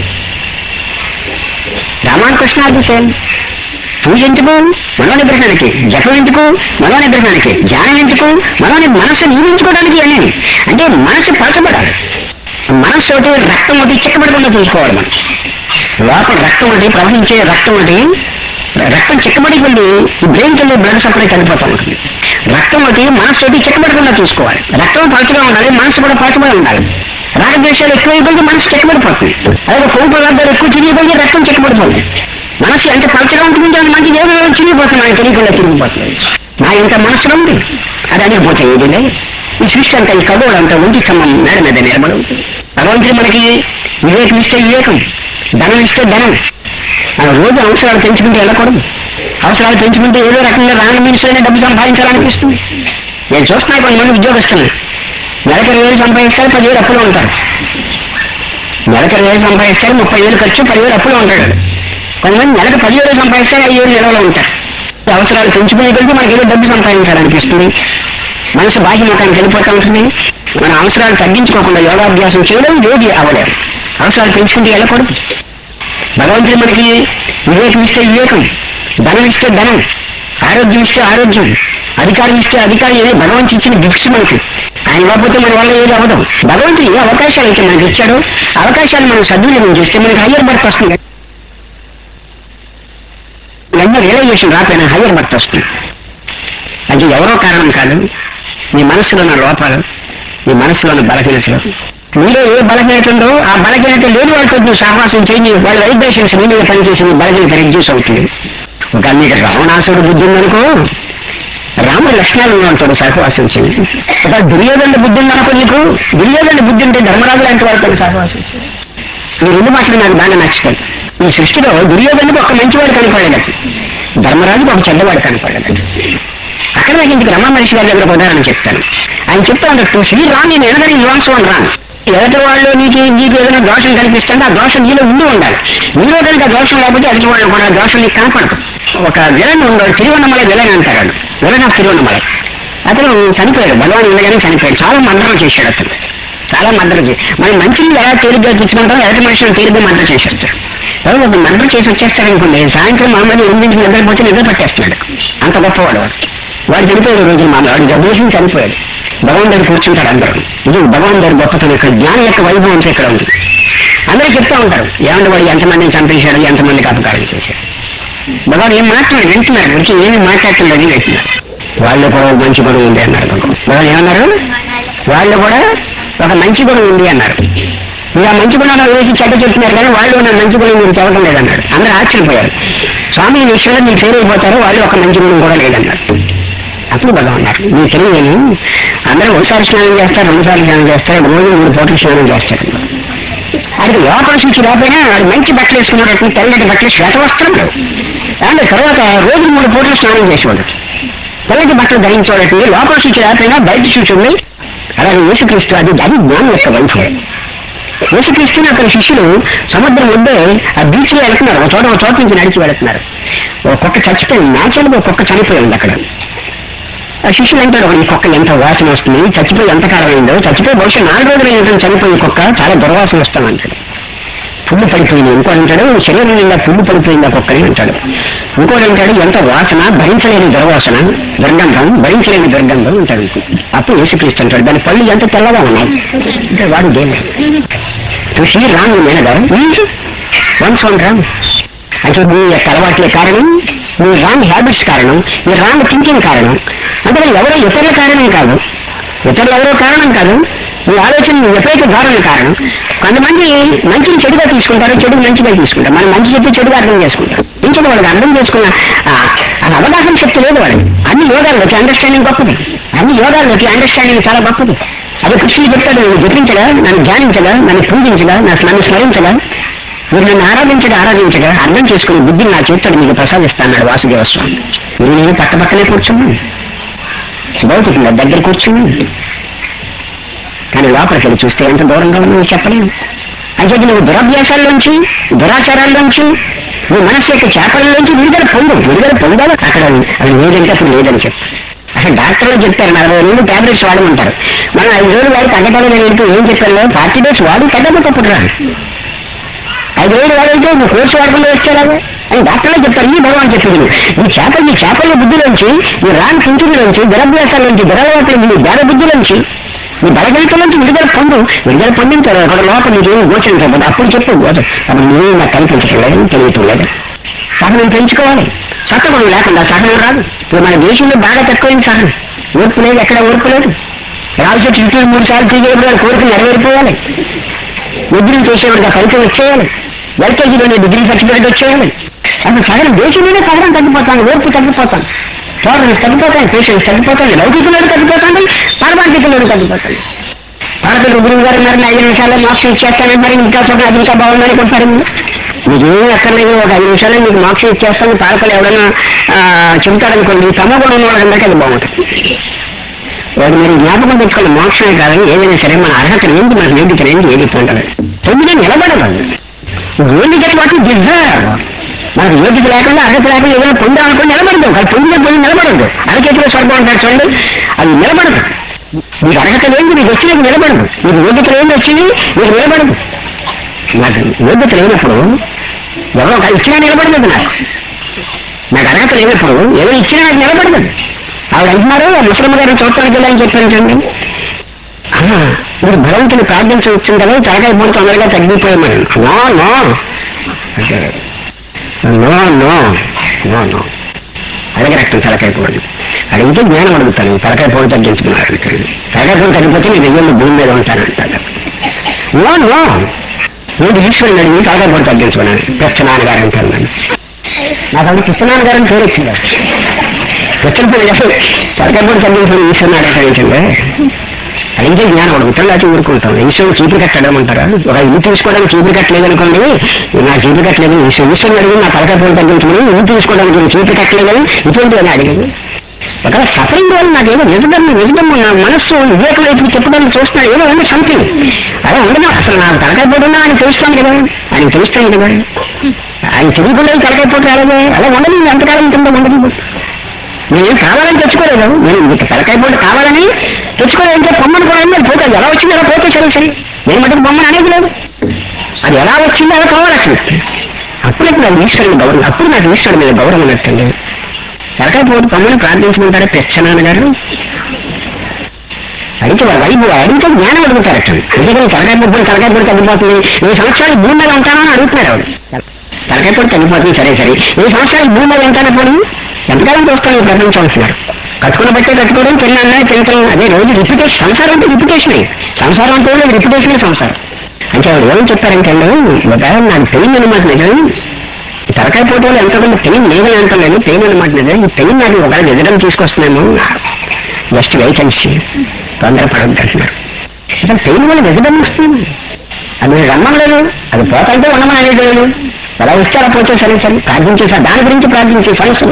రామాకృష్ణ సేమ్ పూజ ఎందుకు మనోనిగ్రహానికి జపం ఎందుకు మనోనిగ్రహానికి ధ్యానం ఎందుకు మనోని మనసు నియమించుకోవడానికి అని అంటే మనసు పలచబడాలి మనస్సు ఒకటి రక్తం ఒకటి చిక్కబడకుండా చూసుకోవాలి మనం లోపల రక్తం ఒకటి ప్రవహించే రక్తం ఒకటి రక్తం చిక్కబడి వెళ్ళి బ్రెయిన్కి వెళ్ళి బ్లడ్ సప్లై చనిపోతూ ఉంటుంది రక్తం ఒకటి మనసు ఒకటి చిక్కబడకుండా చూసుకోవాలి రక్తం పలచగా ఉండాలి మనసు కూడా పలచబడి ఉండాలి రాగద్వేషాలు ఎక్కువ అయిపోతే మనసు చిక్కబడిపోతుంది అలాగే కొవ్వు పదార్థాలు ఎక్కువ చిరిగిపోతే రక్తం చిక్కబడిపోతుంది మనసు ఎంత పలచగా ఉంటుంది అంత మంచిది ఏదో చిరిగిపోతుంది మనకి తెలియకుండా చిరిగిపోతుంది నా ఇంత మనసులో ఉంది అది అనిగిపోతాయి ఏదిలే ఈ సృష్టి అంతా ఈ ఖగోళ అంతా ఉంచి స్తంభం మేడ మీద నిలబడి ఉంటుంది భగవంతుడు మనకి వివేకం ఇస్తే వివేకం ధనం ఇస్తే ధనం మనం రోజు అవసరాలు పెంచుకుంటే వెళ్ళకూడదు అవసరాలు పెంచుకుంటే ఏదో రకంగా రాని మినిస్టర్ డబ్బు సంపాదించాలనిపిస్తుంది నేను చూస్తున్నా కొంతమంది ఉద్యోగస్తులు నెలకు ఇరవై వేలు సంపాదిస్తారు పదివేలు అప్పులు ఉంటారు నెలకు ఇరవై వేలు సంపాదిస్తారు ముప్పై వేలు ఖర్చు పదివేలు అప్పులు ఉంటాడు కొంతమంది నెలకు పదివేలు సంపాదిస్తారు ఐదు వేలు నిలవలో ఉంటారు ఈ అవసరాలు పెంచుకునే కొద్దీ మనకి ఏదో డబ్బు సంపాదించాలనిపిస్తుంది మనసు బాహ్య ముఖానికి వెళ్ళిపోతూ ఉంటుంది మన అవసరాలు తగ్గించుకోకుండా యోగాభ్యాసం చేయడం యోగి అవ్వలేరు అవసరాలు పెంచుకుంటే వెళ్ళకూడదు భగవంతుడు మనకి వివేకం ఇస్తే వివేకం ధనం ఇస్తే ధనం ఆరోగ్యం ఇస్తే ఆరోగ్యం అధికారం ఇస్తే అధికారం ఏది భగవంతుడు ఇచ్చిన గిఫ్ట్స్ మనకి ఆయన ఇవ్వకపోతే మన వల్ల ఏది అవ్వదు భగవంతుడు ఏ అవకాశాలు అయితే మనకి ఇచ్చాడో అవకాశాలు మనం సద్వినియోగం చేస్తే మనకి హయ్యర్ బర్త్ వస్తుంది ఇవన్నీ రియలైజేషన్ రాకపోయినా హయ్యర్ బర్త్ వస్తుంది అది ఎవరో కారణం కాదు మీ మనసులో ఉన్న లోపాలు మీ మనసులో ఉన్న బలహీనతలు మీలో ఏ బలహీనత ఉందో ఆ బలహీనత లేని వాళ్ళతో నువ్వు సహవాసం చేయి వాళ్ళ వైబ్రేషన్స్ మీ మీద పనిచేసి నీ బలహీనత రెడ్యూస్ అవుతుంది ఒక మీకు రావణాసుడు బుద్ధి ఉందనుకో రాముడు లక్షణాలు ఉన్నవాడు సహవాసం చేయి ఒక దుర్యోధన బుద్ధి ఉందనుకో నీకు దుర్యోధన బుద్ధి ఉంటే ధర్మరాజు లాంటి వాళ్ళతో సహవాసం చేయి ఈ రెండు మాటలు నాకు బాగా నచ్చుతాయి ఈ సృష్టిలో దుర్యోధనుడు ఒక మంచివాడు కనపడలేదు ధర్మరాజుకు ఒక చెడ్డవాడు కనపడలేదు అక్కడ నాకు ఇంటికి రమణ మనిషి గారి దగ్గర ఒక ఉదాహరణ చెప్తాను ఆయన చెప్తా ఉంటారు శ్రీ రామ్ నేను ఎనదరి యువాంశం అని రాను ఎదుటి వాళ్ళు నీకు నీకు ఏదైనా దోషం కనిపిస్తుంటే ఆ దోషం నీలో ఉండి ఉండాలి నీలో కనుక దోషం లేకపోతే ఎదుటి వాళ్ళు కూడా ఆ దోషం నీకు కనపడదు ఒక విలన్ ఉన్నాడు తిరువన్నమల విలన్ అంటారు వాడు. విలన్ ఆఫ్ తిరువన్నమల అతను చనిపోయాడు భగవాన్ ఉండగానే చనిపోయాడు చాలా మందరం చేశాడు అతను చాలా మర్డర్ చేసి మనం మంచిని ఎలా తేలిగ్గా తెచ్చుకుంటాం ఎదుటి మనుషులను తేలిగ్గా మర్డర్ చేసేస్తాడు ఎవరు ఒక మర్డర్ చేసి వచ్చేస్తాడు అనుకోండి సాయంత్రం మామూలు ఎనిమిదింటికి నిద్రపోతే నిద్ర పట్టేస్తున్నాడు అంత గొప్పవాడు వాడు వాడు చనిపోయాడు రోజు మామ వాడు జబ్బేసి చనిపోయాడు భగవాన్ దగ్గర కూర్చుంటాడు అందరూ ఇది భగవాన్ దగ్గర గొప్పతనం ఇక్కడ జ్ఞానం యొక్క వైభవం అంతా ఇక్కడ ఉంది అందరూ చెప్తా ఉంటారు ఏమంటే వాడు ఎంతమందిని చంపేశాడు ఎంతమందికి అపకారం చేశాడు భగవాన్ ఏం మాట్లాడు వింటున్నారు గురించి ఏమి మాట్లాడుతున్నారు వింటున్నారు వాళ్ళు కూడా ఒక మంచి గుణం ఉంది అన్నారు భగవాన్ భగవాన్ ఏమన్నారు వాళ్ళు కూడా ఒక మంచి గుణం ఉంది అన్నారు మీరు ఆ మంచి గుణాలు వేసి చెడ్డ చెప్తున్నారు కానీ వాళ్ళు ఉన్న మంచి గుణం మీరు చెప్పడం లేదన్నాడు అందరూ ఆశ్చర్యపోయారు స్వామి ఈ విషయంలో మీరు ఫెయిల్ అయిపోతారు వాళ్ళు ఒక మంచి గుణం కూడా లేదన్నారు అప్పుడు భగవాన్ అన్నారు మీకు తెలియదు అందరూ ఒకసారి స్నానం చేస్తారు రెండుసార్లు స్నానం చేస్తారు రోజు మూడు పూటలు స్నానం చేస్తారు అది లోపల నుంచి లోపైనా వాడు మంచి బట్టలు వేసుకున్నట్టు తెల్లటి బట్టలు శ్వేత వస్త్రంలో దాని తర్వాత రోజు మూడు పూటలు స్నానం చేసేవాడు తెల్లటి బట్టలు ధరించేవాడు లోపల నుంచి లేకపోయినా బయట చూసి ఉంది అలాగే యేసుక్రీస్తు అది అది జ్ఞానం యొక్క వైఫల్యం యేసుక్రీస్తుని అతని శిష్యులు సముద్రం ముందే ఆ బీచ్ లో వెళ్తున్నారు ఒక చోట ఒక చోట నుంచి నడిచి వెళ్తున్నారు ఒక్కొక్క చచ్చిపోయింది న్యాచురల్ గా ఒక్కొక్క చనిపోయింది అక్కడ ఆ శిష్యులు అంటారు ఈ కుక్క ఎంత వాసన వస్తుంది చచ్చిపోయి ఎంత కాలం అయిందో చచ్చిపోయి బహుశా నాలుగు రోజులు ఏంటంటే చనిపోయిన కుక్క చాలా దుర్వాసన వస్తామంటాడు పువ్వు పడిపోయింది ఇంకో అంటాడు శరీరం నిండా పువ్వు పడిపోయింది ఆ కుక్కని అంటాడు ఇంకోటి అంటాడు ఎంత వాసన భరించలేని దుర్వాసన దుర్గంధం భరించలేని దుర్గంధం అంటాడు ఇంకో. అప్పుడు యేసుక్రీస్తు అంటాడు దాని పళ్ళు ఎంత తెల్లగా ఉన్నాయి అంటే వాడు దేని చూసి రాంగ్ మేనగా వన్స్ వన్ రాంగ్ అంటే మీ యొక్క అలవాట్లే కారణం మీ రాంగ్ హ్యాబిట్స్ కారణం మీ రాంగ్ థింకింగ్ కారణం అంటే ఎవరో ఇతరుల కారణం కాదు ఇతరులు ఎవరో కారణం కాదు మీ ఆలోచన మీ విపరీత ధారణ కారణం కొంతమంది మంచిని చెడుగా తీసుకుంటారు చెడు మంచిగా తీసుకుంటారు మనం మంచి చెప్తే చెడుగా అర్థం చేసుకుంటాం ఇంకొక వాళ్ళకి అర్థం చేసుకున్న ఆ, ఆ అవగాహన శక్తి లేదు వాళ్ళకి అన్ని యోగాల్లోకి అండర్స్టాండింగ్ గొప్పది అన్ని యోగాల్లోకి అండర్స్టాండింగ్ చాలా గొప్పది అదే కృష్ణుడు చెప్తాడు నన్ను గుర్తించగా నన్ను ధ్యానించగా నన్ను పూజించగా నాకు నన్ను స్మరించగా మీరు నన్ను ఆరాధించగా ఆరాధించగా అర్థం చేసుకుని బుద్ధిని నా చేతుడు మీకు ప్రసాదిస్తాడు వాసుదేవ స్వామి మీరు నేను పక్క పక్కనే కూర్చున్నాను భౌతికంగా దగ్గర కూర్చుని కానీ లోపలికి వెళ్ళి చూస్తే ఎంత దూరంగా ఉన్నావు చెప్పలేను అంటే నువ్వు దురభ్యాసాల్లోంచి దురాచారాల్లోంచి నీ మనస్సు యొక్క చేపలలోంచి విడుదల పొందు విడుదల పొందాలి అక్కడ అది లేదంటే అప్పుడు లేదని చెప్పు అసలు డాక్టర్లు చెప్తారు నలభై రోజులు టాబ్లెట్స్ వాడమంటారు మనం ఐదు రోజులు వాడి తగ్గటం లేదు ఏం చెప్పారు ఫార్టీ డేస్ వాడి తగ్గకపోతే రాదు ఐదు రోజులు వాడంటే నువ్వు కోర్సు వాడకుండా వచ్చేలాగా అని డాక్టర్లే చెప్తారు ఈ భగవాన్ చెప్పింది నీ చేపలు నీ చేపల బుద్ధిలోంచి నీ రాని థింకింగ్లోంచి దురభ్యాసాల నుంచి దురలవాట్ల నీ బేద బుద్ధిలోంచి నీ బలగలికల నుంచి విడుదల పొందు విడుదల పొందిన తర్వాత అక్కడ లోపల నీకేం గోచరించబోదు అప్పుడు చెప్పు గోచ అప్పుడు నువ్వు నాకు కనిపించట్లేదు తెలియట్లేదు సహనం పెంచుకోవాలి సహనం లేకుండా సహనం రాదు ఇప్పుడు మన దేశంలో బాగా తక్కువైంది సహనం ఓర్పు లేదు ఎక్కడ ఓర్పు లేదు రావి చెట్టు చుట్టూ మూడు సార్లు తిరిగేప్పుడు వాడి కోరిక నెరవేరిపోవాలి డిగ్రీ చేసేవాడికి ఆ ఫలితం వచ్చేయాలి ఎల్కేజీలోనే డిగ్రీ సర్టిఫికేట్ వచ్చేయాలి అసలు సగం దేశంలోనే సగం తగ్గిపోతాను ఓర్పు తగ్గిపోతాను టోలరెన్స్ తగ్గిపోతాయి పేషెన్స్ తగ్గిపోతాయి లౌకికంలోనే తగ్గిపోతాయి పారమార్థికంలోనే తగ్గిపోతాయి పాడపిల్ల గురువు గారు మరి ఐదు నిమిషాల్లో మోక్షం ఇచ్చేస్తాను మరి ఇంకా చూడండి అది ఇంకా బాగుందని కొంటారు మీకేమీ అక్కర్లేదు ఒక ఐదు నిమిషాల్లో మీకు మోక్షం ఇచ్చేస్తాను పాడకలు ఎవరైనా ఆ, చెబుతారనుకోండి తమ కూడా ఉన్న వాళ్ళందరికీ అది బాగుంటుంది వాడు మీరు జ్ఞాపకం పెట్టుకున్న మోక్షమే కాదని ఏదైనా సరే మన అర్హత ఏంటి మన యోగ్యత ఏంటి ఏది పొందాలి తొమ్మిది నిలబడదు యోగ్యత వాటి డిజర్వ్ మనకు యోగ్యత లేకుండా అర్హత లేకుండా ఏదైనా పొందాలనుకుని నిలబడదు కానీ పొందిన పొంది నిలబడదు అరచేతిలో స్వర్గం అంటారు చూడండి అది నిలబడదు మీకు అర్హత లేని మీకు వచ్చినది నిలబడదు మీకు యోగ్యత లేని వచ్చింది మీకు నిలబడదు నాకు యోగ్యత లేనప్పుడు ఎవరో ఒక ఇచ్చినా నిలబడదు నాకు నాకు అర్హత లేనప్పుడు ఏదో ఇచ్చినా నాకు నిలబడదు ఆవిడ అంటున్నారు ముసలమ్మ గారిని చూడటానికి వెళ్ళని చెప్పాను చూడండి ఆ, మీరు భగవంతుని ప్రార్థించవచ్చు కదా తలకాయ మూడు తొందరగా తగ్గిపోయామని no no no no no no అడగరక్తం తలకాయ పోడు అడిగితే జ్ఞానం అడుగుతాను తలకాయ పోడు తగ్గించుకున్నారు తలకాయ పోడు తగ్గిపోతే నేను వెయ్యి భూమి మీద ఉంటాను అంటాడు నో నో నేను ఈశ్వరుని అడిగి తలకాయ పోడు తగ్గించుకున్నాను కృష్ణనాన్న గారు అంటాను నన్ను నాకు అది కృష్ణనాన్న గారిని పేరు వచ్చింది కృష్ణపల్లి గారు తలకాయ పోడు తగ్గించుకుని ఈశ్వరుని అడగండి అడిగితే జ్ఞానం అడుగుతాం లేకపోతే ఊరుకుంటాం ఈశ్వరుడు చీపురు కట్ట అడగమంటారా ఒక ఇల్లు తీసుకోవడానికి చీపురు కట్టలేదు అనుకోండి నా చీపురు కట్టలేదు ఈశ్వరు ఈశ్వరుని అడిగి నా తలకాయ పోలు తగ్గించుకుని ఇల్లు తీసుకోవడానికి చీపురు కట్టలేదని ఇటువంటి అని అడిగింది ఒకవేళ సఫరింగ్ వల్ల నాకేదో నిజదమ్మ నిజదమ్మ నా మనస్సు వివేకం వైపు చెప్పడానికి చూస్తున్నాడు ఏదో ఉంది సంథింగ్ అలా ఉండదు అసలు నా తలకాయ పోటు ఉన్నా ఆయన తెలుస్తాను కదా ఆయన తెలుస్తాను కదా ఆయన తెలియకుండా తలకాయ పోటు రాలేదే అలా ఉండదు ఎంతకాలం ఉంటుందో ఉండదు నేను కావాలని తెచ్చుకోలేదు నేను మీకు తలకాయ పోటు కావాలని తెచ్చుకోలేదంటే బొమ్మను కూడా నేను పోతే అది ఎలా వచ్చిందో అలా పోతే సరే సరే నేను మటుకు బొమ్మను అనేది లేదు అది ఎలా వచ్చిందో అలా కావాలి అసలు అప్పుడు నాకు ఈశ్వరుని గౌరవం అప్పుడు నాకు ఈశ్వరుడు మీద గౌరవం ఉన్నట్టండి తలకాయ పోటు బొమ్మను ప్రార్థించుకుంటారా పెచ్చనాన్న గారు అడిగితే వాళ్ళ వైపు అడిగితే జ్ఞానం అడుగుతారట అందుకని తలకాయ పొడి తలకాయ పొడి తగ్గిపోతుంది ఈ సంవత్సరాలు భూమి మీద ఉంటానా అని అడుగుతున్నారు ఆవిడ తలకాయ పొడి తగ్గిపోతుంది సరే సరే ఈ సంవత్సరాలు భూమి మీద ఉంటానా పోనీ ఎంతకాలం చూస్తాను ఈ ప్రపంచం అంటున్నారు కట్టుకున్న బట్టే కట్టుకోవడం తిన్నా తింటాం అదే రోజు రిప్యుటేషన్ సంసారం అంటే రిప్యుటేషన్ సంసారం అంటే రిప్యుటేషన్ సంసారం అంటే ఆవిడ ఏమని చెప్పారంటే ఒక నాకు తెలియదు అనమాట నిజం ఈ తలకాయ పోటీలో ఎంతమంది పెయిన్ లేదని అంటలేదు పెయిన్ అనమాట నిజం ఈ పెయిన్ నాకు ఒకవేళ విజడం తీసుకొస్తున్నాము జస్ట్ వెయిట్ అండ్ సీ తొందరపడద్దు అంటున్నారు అసలు పెయిన్ వల్ల విజడం వస్తుంది అది మీరు రమ్మలేదు అది పోతంటే ఉండమని అనేది లేదు ఎలా వస్తే అలా పోతే సరే సరే ప్రార్థించేసా దాని గురించి ప్రార్థించే సమస్యలు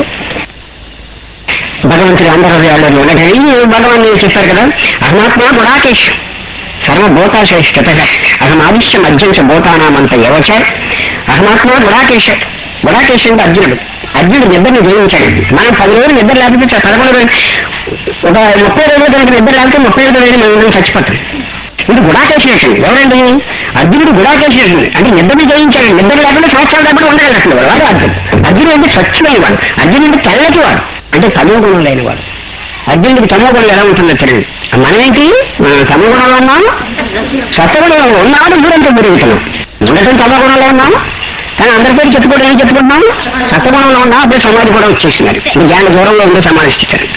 భగవంతుడు అందరూ హృదయాల్లో ఉండగలి భగవాన్ నేను చెప్పారు కదా అహమాత్మ గుడాకేష్ సర్వభూతాశ్రేష్ఠత అహం ఆవిష్య మధ్యంచ భూతానామంత యవచ అహమాత్మ గుడాకేశ గుడాకేశ అంటే అర్జునుడు అర్జునుడు నిద్రని జయించాడు మనం పది రోజులు నిద్ర లేకపోతే చ- పదకొండు రోజులు ఒక ముప్పై రోజులు కనుక నిద్ర లేకపోతే ముప్పై ఐదు రోజులు మనం అందరం చచ్చిపోతాం ఇది గుడాకేసినట్టు ఎవరండి అర్జునుడు గుడాకేసినట్టు అంటే నిద్రని జయించాడు నిద్ర లేకుండా సంవత్సరాలు లేకుండా ఉండగలట్లేదు వాడు అర్జున్ అర్జునుడు అంటే స్వచ్ఛమైన వాడు అర్జునుడు తెల్లటి వాడు అంటే తమో గుణం లేని వాడు అర్జునుడికి తమో గుణం ఎలా ఉంటుందో తెలియదు మనమేంటి మనం తమో గుణంలో ఉన్నాం సత్వగుణంలో ఉన్నాడు మూడంతా పెరుగుతున్నాం ఉండటం తమో గుణంలో ఉన్నాం కానీ అందరి పేరు చెప్పుకోవడం ఏం చెప్పుకుంటున్నాం సత్వగుణంలో ఉన్నా అప్పుడే సమాధి కూడా వచ్చేస్తున్నారు ఇంకా జ్ఞాన దూరంలో ఉండే సమాధిస్తారు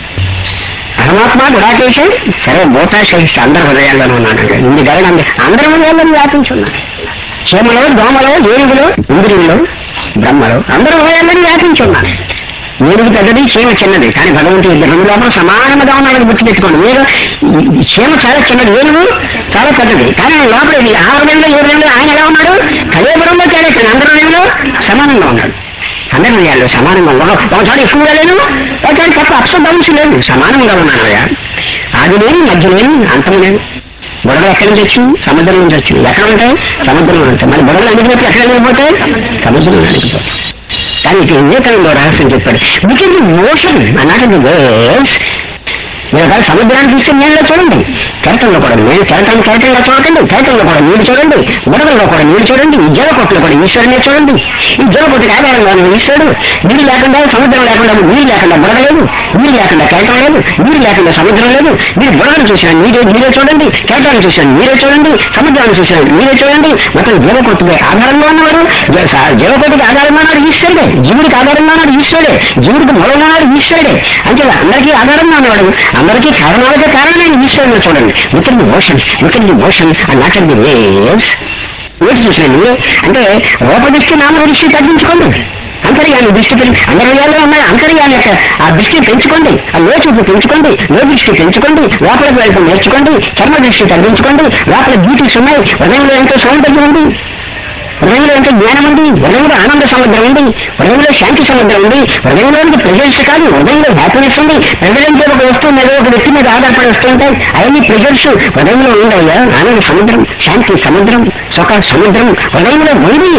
పరమాత్మ గుడాకేశ సరే భూతాశ్రయిస్తే అందరి హృదయాల్లోనూ ఉన్నాడు ఇంది గరుడు అందరి అందరి హృదయాల్లో వ్యాపించి ఉన్నాడు చీమలో దోమలో ఏనుగులో ఇంద్రియులు బ్రహ్మలో అందరి హృదయాల్లో వ్యాపించి ఉన్నాడు ఏనుగు పెద్దది చీమ చిన్నది కానీ భగవంతుడు ఇద్దరు రెండు లోపల సమానముగా ఉన్నాడని గుర్తుపెట్టుకోండి మీరు ఈ చీమ చాలా చిన్నది ఏనుగు చాలా పెద్దది కానీ లోపల ఇది ఆ హృదయంలో ఏ హృదయంలో ఆయన ఎలా ఉన్నాడు కలేబరంలో తేడా కానీ అందరి హృదయంలో సమానంగా ఉన్నాడు అందరి హృదయాల్లో సమానంగా ఉన్నాడు ఒక చోట ఎక్కువగా లేను ఒక చోట తప్ప అప్స డౌన్స్ లేదు సమానంగా ఉన్నాను అయ్యా ఆది లేని మధ్య లేని అంతం లేదు బుడగలు ఎక్కడి నుంచి వచ్చింది సముద్రం నుంచి వచ్చింది ఎక్కడ ఉంటాయి సముద్రంలో ఉంటాయి మరి బుడగలు అడిగినప్పుడు ఎక్కడ వెళ్ళిపోతాయి సముద్రంలో అడిగిపోతాయి కానీ ఇటు వివేకానంద రహస్యం చెప్పాడు బికాజ్ మోషన్ అన్నట్టు వేవ్స్ మీరు ఒకవేళ సముద్రాన్ని చూస్తే నీళ్ళలో చూడండి కెరటంలో కూడా నేను కెరటం కెరటంగా చూడకండి కెరటంలో కూడా నీళ్ళు చూడండి బుడగల్లో కూడా నీళ్ళు చూడండి ఈ జీవకొట్టులో కూడా ఈశ్వరునే చూడండి ఈ జీవకొట్టుకి ఆధారంగా ఉన్న ఈశ్వరుడు నీరు లేకుండా సముద్రం లేకుండా నీరు లేకుండా బుడగ లేదు నీరు లేకుండా కెరటం లేదు నీరు లేకుండా సముద్రం లేదు మీరు బుడగను చూసిన నీరే నీరే చూడండి కెరటాన్ని చూసిన నీరే చూడండి సముద్రాన్ని చూసిన నీరే చూడండి మొత్తం జీవకొట్టుకి ఆధారంగా ఉన్నవాడు జీ- సా- జీవకొట్టుకి ఆధారంగా ఉన్నాడు ఈశ్వరుడే జీవుడికి ఆధారంగా ఉన్నాడు ఈశ్వరుడే జీవుడికి మూలంగా ఉన్నాడు ఈశ్వరుడే అంటే అందరికీ ఆధారంగా ఉన్నవాడు అందరికీ కారణాలకే కారణమైన ఈశ్వరుని చూడండి look the motion look the motion and not the waves వేసి చూసినండి అంటే రూపదృష్టి నామదృష్టి తగ్గించుకోండి అంతర్యాన్ని దృష్టి పెంచి అంతర్యాల్లో ఉన్న అంతర్యాన్ని యొక్క ఆ దృష్టిని పెంచుకోండి ఆ లోచూపు పెంచుకోండి లో దృష్టి పెంచుకోండి లోపలికి వెళ్ళడం నేర్చుకోండి చర్మ దృష్టి తగ్గించుకోండి లోపల బ్యూటీస్ ఉన్నాయి హృదయంలో ఎంతో సౌందర్యం ఉంది హృదయంలో ఎంతో జ్ఞానం ఉంది హృదయంలో ఆనంద సముద్రం ఉంది హృదయంలో శాంతి సముద్రం ఉంది హృదయంలోనికి ప్రెజర్స్ కాదు హృదయంలో హ్యాపీనెస్ ఉంది ప్రజలంటే ఒక వస్తువు మీద ఒక వ్యక్తి మీద ఆధారపడి వస్తుంటాయి అవన్నీ ప్రెజర్స్ హృదయంలో ఉండవయ్యా ఆనంద సముద్రం శాంతి సముద్రం సుఖ సముద్రం హృదయంలో ఉంది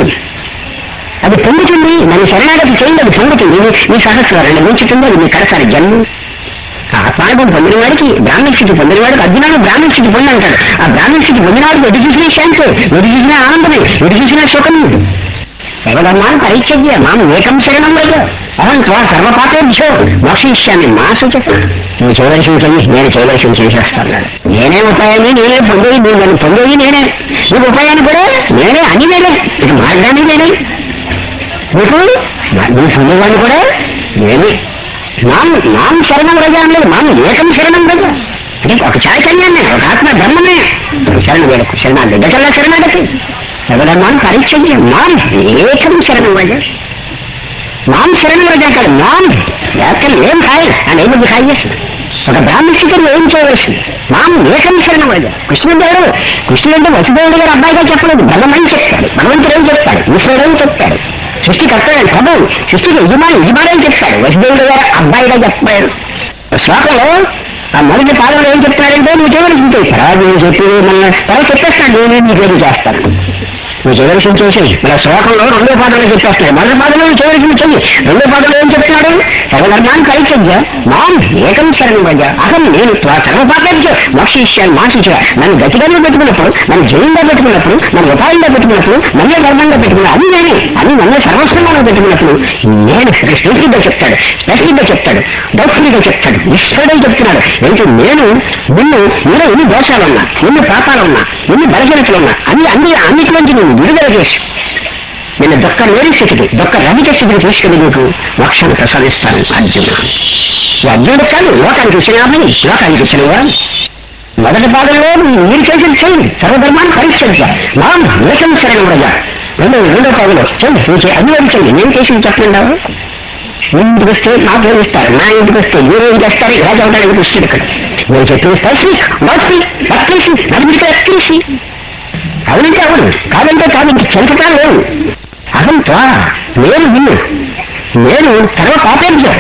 అది పొందుతుంది మన శరణాగతి చేయండి అది పొందుతుంది మీ- మీ సహస్రాలను మించుతుంది అది మీ కడసారి జన్మ ఆత్మానుభవం పొందిన వాడికి బ్రాహ్మణ స్థితి పొందిన వాడికి అర్జునాడు బ్రాహ్మణ స్థితి పొంది అంటాడు ఆ బ్రాహ్మణ స్థితి పొందిన వాడికి ఎటు చూసినా శాంతి ఎటు చూసినా ఆనందమే ఎటు చూసినా సుఖమే సర్వధర్మాన్ని పరిచర్య మాం ఏకం శరణం లేదు అహం త్వా సర్వపాపేభ్యో మోక్షయిష్యాన్ని మా సూచక నువ్వు చేయవలసింది చెయ్యి నేను చేయవలసింది చేసేస్తాను నేనే ఉపాయాన్ని నేనే పొందేది నువ్వు నన్ను పొందేది నేనే నీకు ఉపాయాన్ని కూడా నేనే అని నేనే ఇక మార్గాన్ని నేనే నీకు నువ్వు పొందేవాడిని కూడా నేనే నాం నాం శరణం రజా అనలేదు మాం ఏకం శరణం రజా అంటే ఒక చైతన్యాన్ని ఒక ఆత్మ బ్రహ్మమే శరణ వేడకు శరణాలు దగ్గరలో శరణాగతి సర్వధర్మాన్ని పరీక్షించి మాం ఏకం శరణం రజా మాం శరణం రజా కాదు మాం ఎక్కడ ఏం ఖాయి అని ఏమి ఖాయి చేసింది ఒక బ్రాహ్మణ స్థితిలో ఏం చేయవలసింది మాం ఏకం శరణం రజా కృష్ణుడు కృష్ణుడు అంటే వసుదేవుడు గారు అబ్బాయిగా చెప్పలేదు భగవని చెప్తాడు భగవంతుడు ఏం చెప్తాడు ఈశ్వరుడు ఏం చెప్తాడు సృష్టికర్త ప్రభు సృష్టికి యజమాని యజమాని చెప్తాడు వసుదేవుడు గారు అబ్బాయిగా చెప్పాడు శ్లోకంలో ఆ మొదటి పాదంలో ఏం చెప్తున్నాడంటే నువ్వు చేయవలసింది తర్వాత నేను చెప్పి మన తర్వాత చెప్పేస్తాను నేను నీకు ఏది చేస్తాను నువ్వు చేయవలసింది చేసేది మన శ్లోకంలో రెండో పాదంలో చెప్పేస్తున్నాడు మొదటి పాదంలో నువ్వు చేయవలసింది చెయ్యి రెండో పాదంలో ఏం చెప్తున్నాడు సర్వధర్మాన్ని పరిచర్య మాం ఏకం శరణం వద్ద అహం నేను త్వా సర్వపాపేభ్యో మోక్షయిష్యాన్ని మాసించ నన్ను గతిగా పెట్టుకున్నప్పుడు నన్ను జయంగా పెట్టుకున్నప్పుడు నన్ను ఉపాయంగా పెట్టుకున్నప్పుడు నన్నే ధర్మంగా పెట్టుకున్నా అది నేనే అది నన్నే సర్వస్వంగా పెట్టుకున్నప్పుడు నేను స్పెసిఫిక్ గా చెప్తాడు స్పెసిఫిక్ గా చెప్తాడు డౌట్ఫుల్ గా చెప్తాడు ఇష్టడే చెప్తున్నాడు ఏంటి నేను నిన్ను నీలో ఎన్ని దోషాలున్నా ఎన్ని పాపాలున్నా ఎన్ని బలహీనతలున్నా అన్ని అన్ని అన్నిటిలోంచి నేను విడుదల చేసి నేను దొక్క లేని స్థితికి దొక్క రహిత స్థితికి తీసుకుని నీకు మోక్షాన్ని ప్రసాదిస్తాను అర్జున ఈ అర్జునుడు కాదు లోకానికి ఇచ్చిన అమ్మాయి లోకానికి ఇచ్చిన వాడు మొదటి భాగంలో మీరు చేసిన చేయండి సర్వధర్మాన్ని పరీక్షించ మాం ఏకం శరణం రజా రెండో రెండో భాగంలో చేయండి నువ్వు చే- అన్ని వాడు చేయండి నేను చేసి చెప్పండి ఇంటికి వస్తే నాకు ఏమి ఇస్తారు నా ఇంటికి వస్తే మీరు ఏం చేస్తారు ఇలా చెబుతాడు కృష్ణుడు ఇక్కడ నేను చెప్పిన స్పైసీ బాస్పీ బక్కేసి నలుగురికి ఎక్కేసి అవునంటే అవును కాదంటే కాదు ఇంక చెంతకాలు లేవు అహం త్వా నేను విన్ను నేను సర్వ పాపేభ్య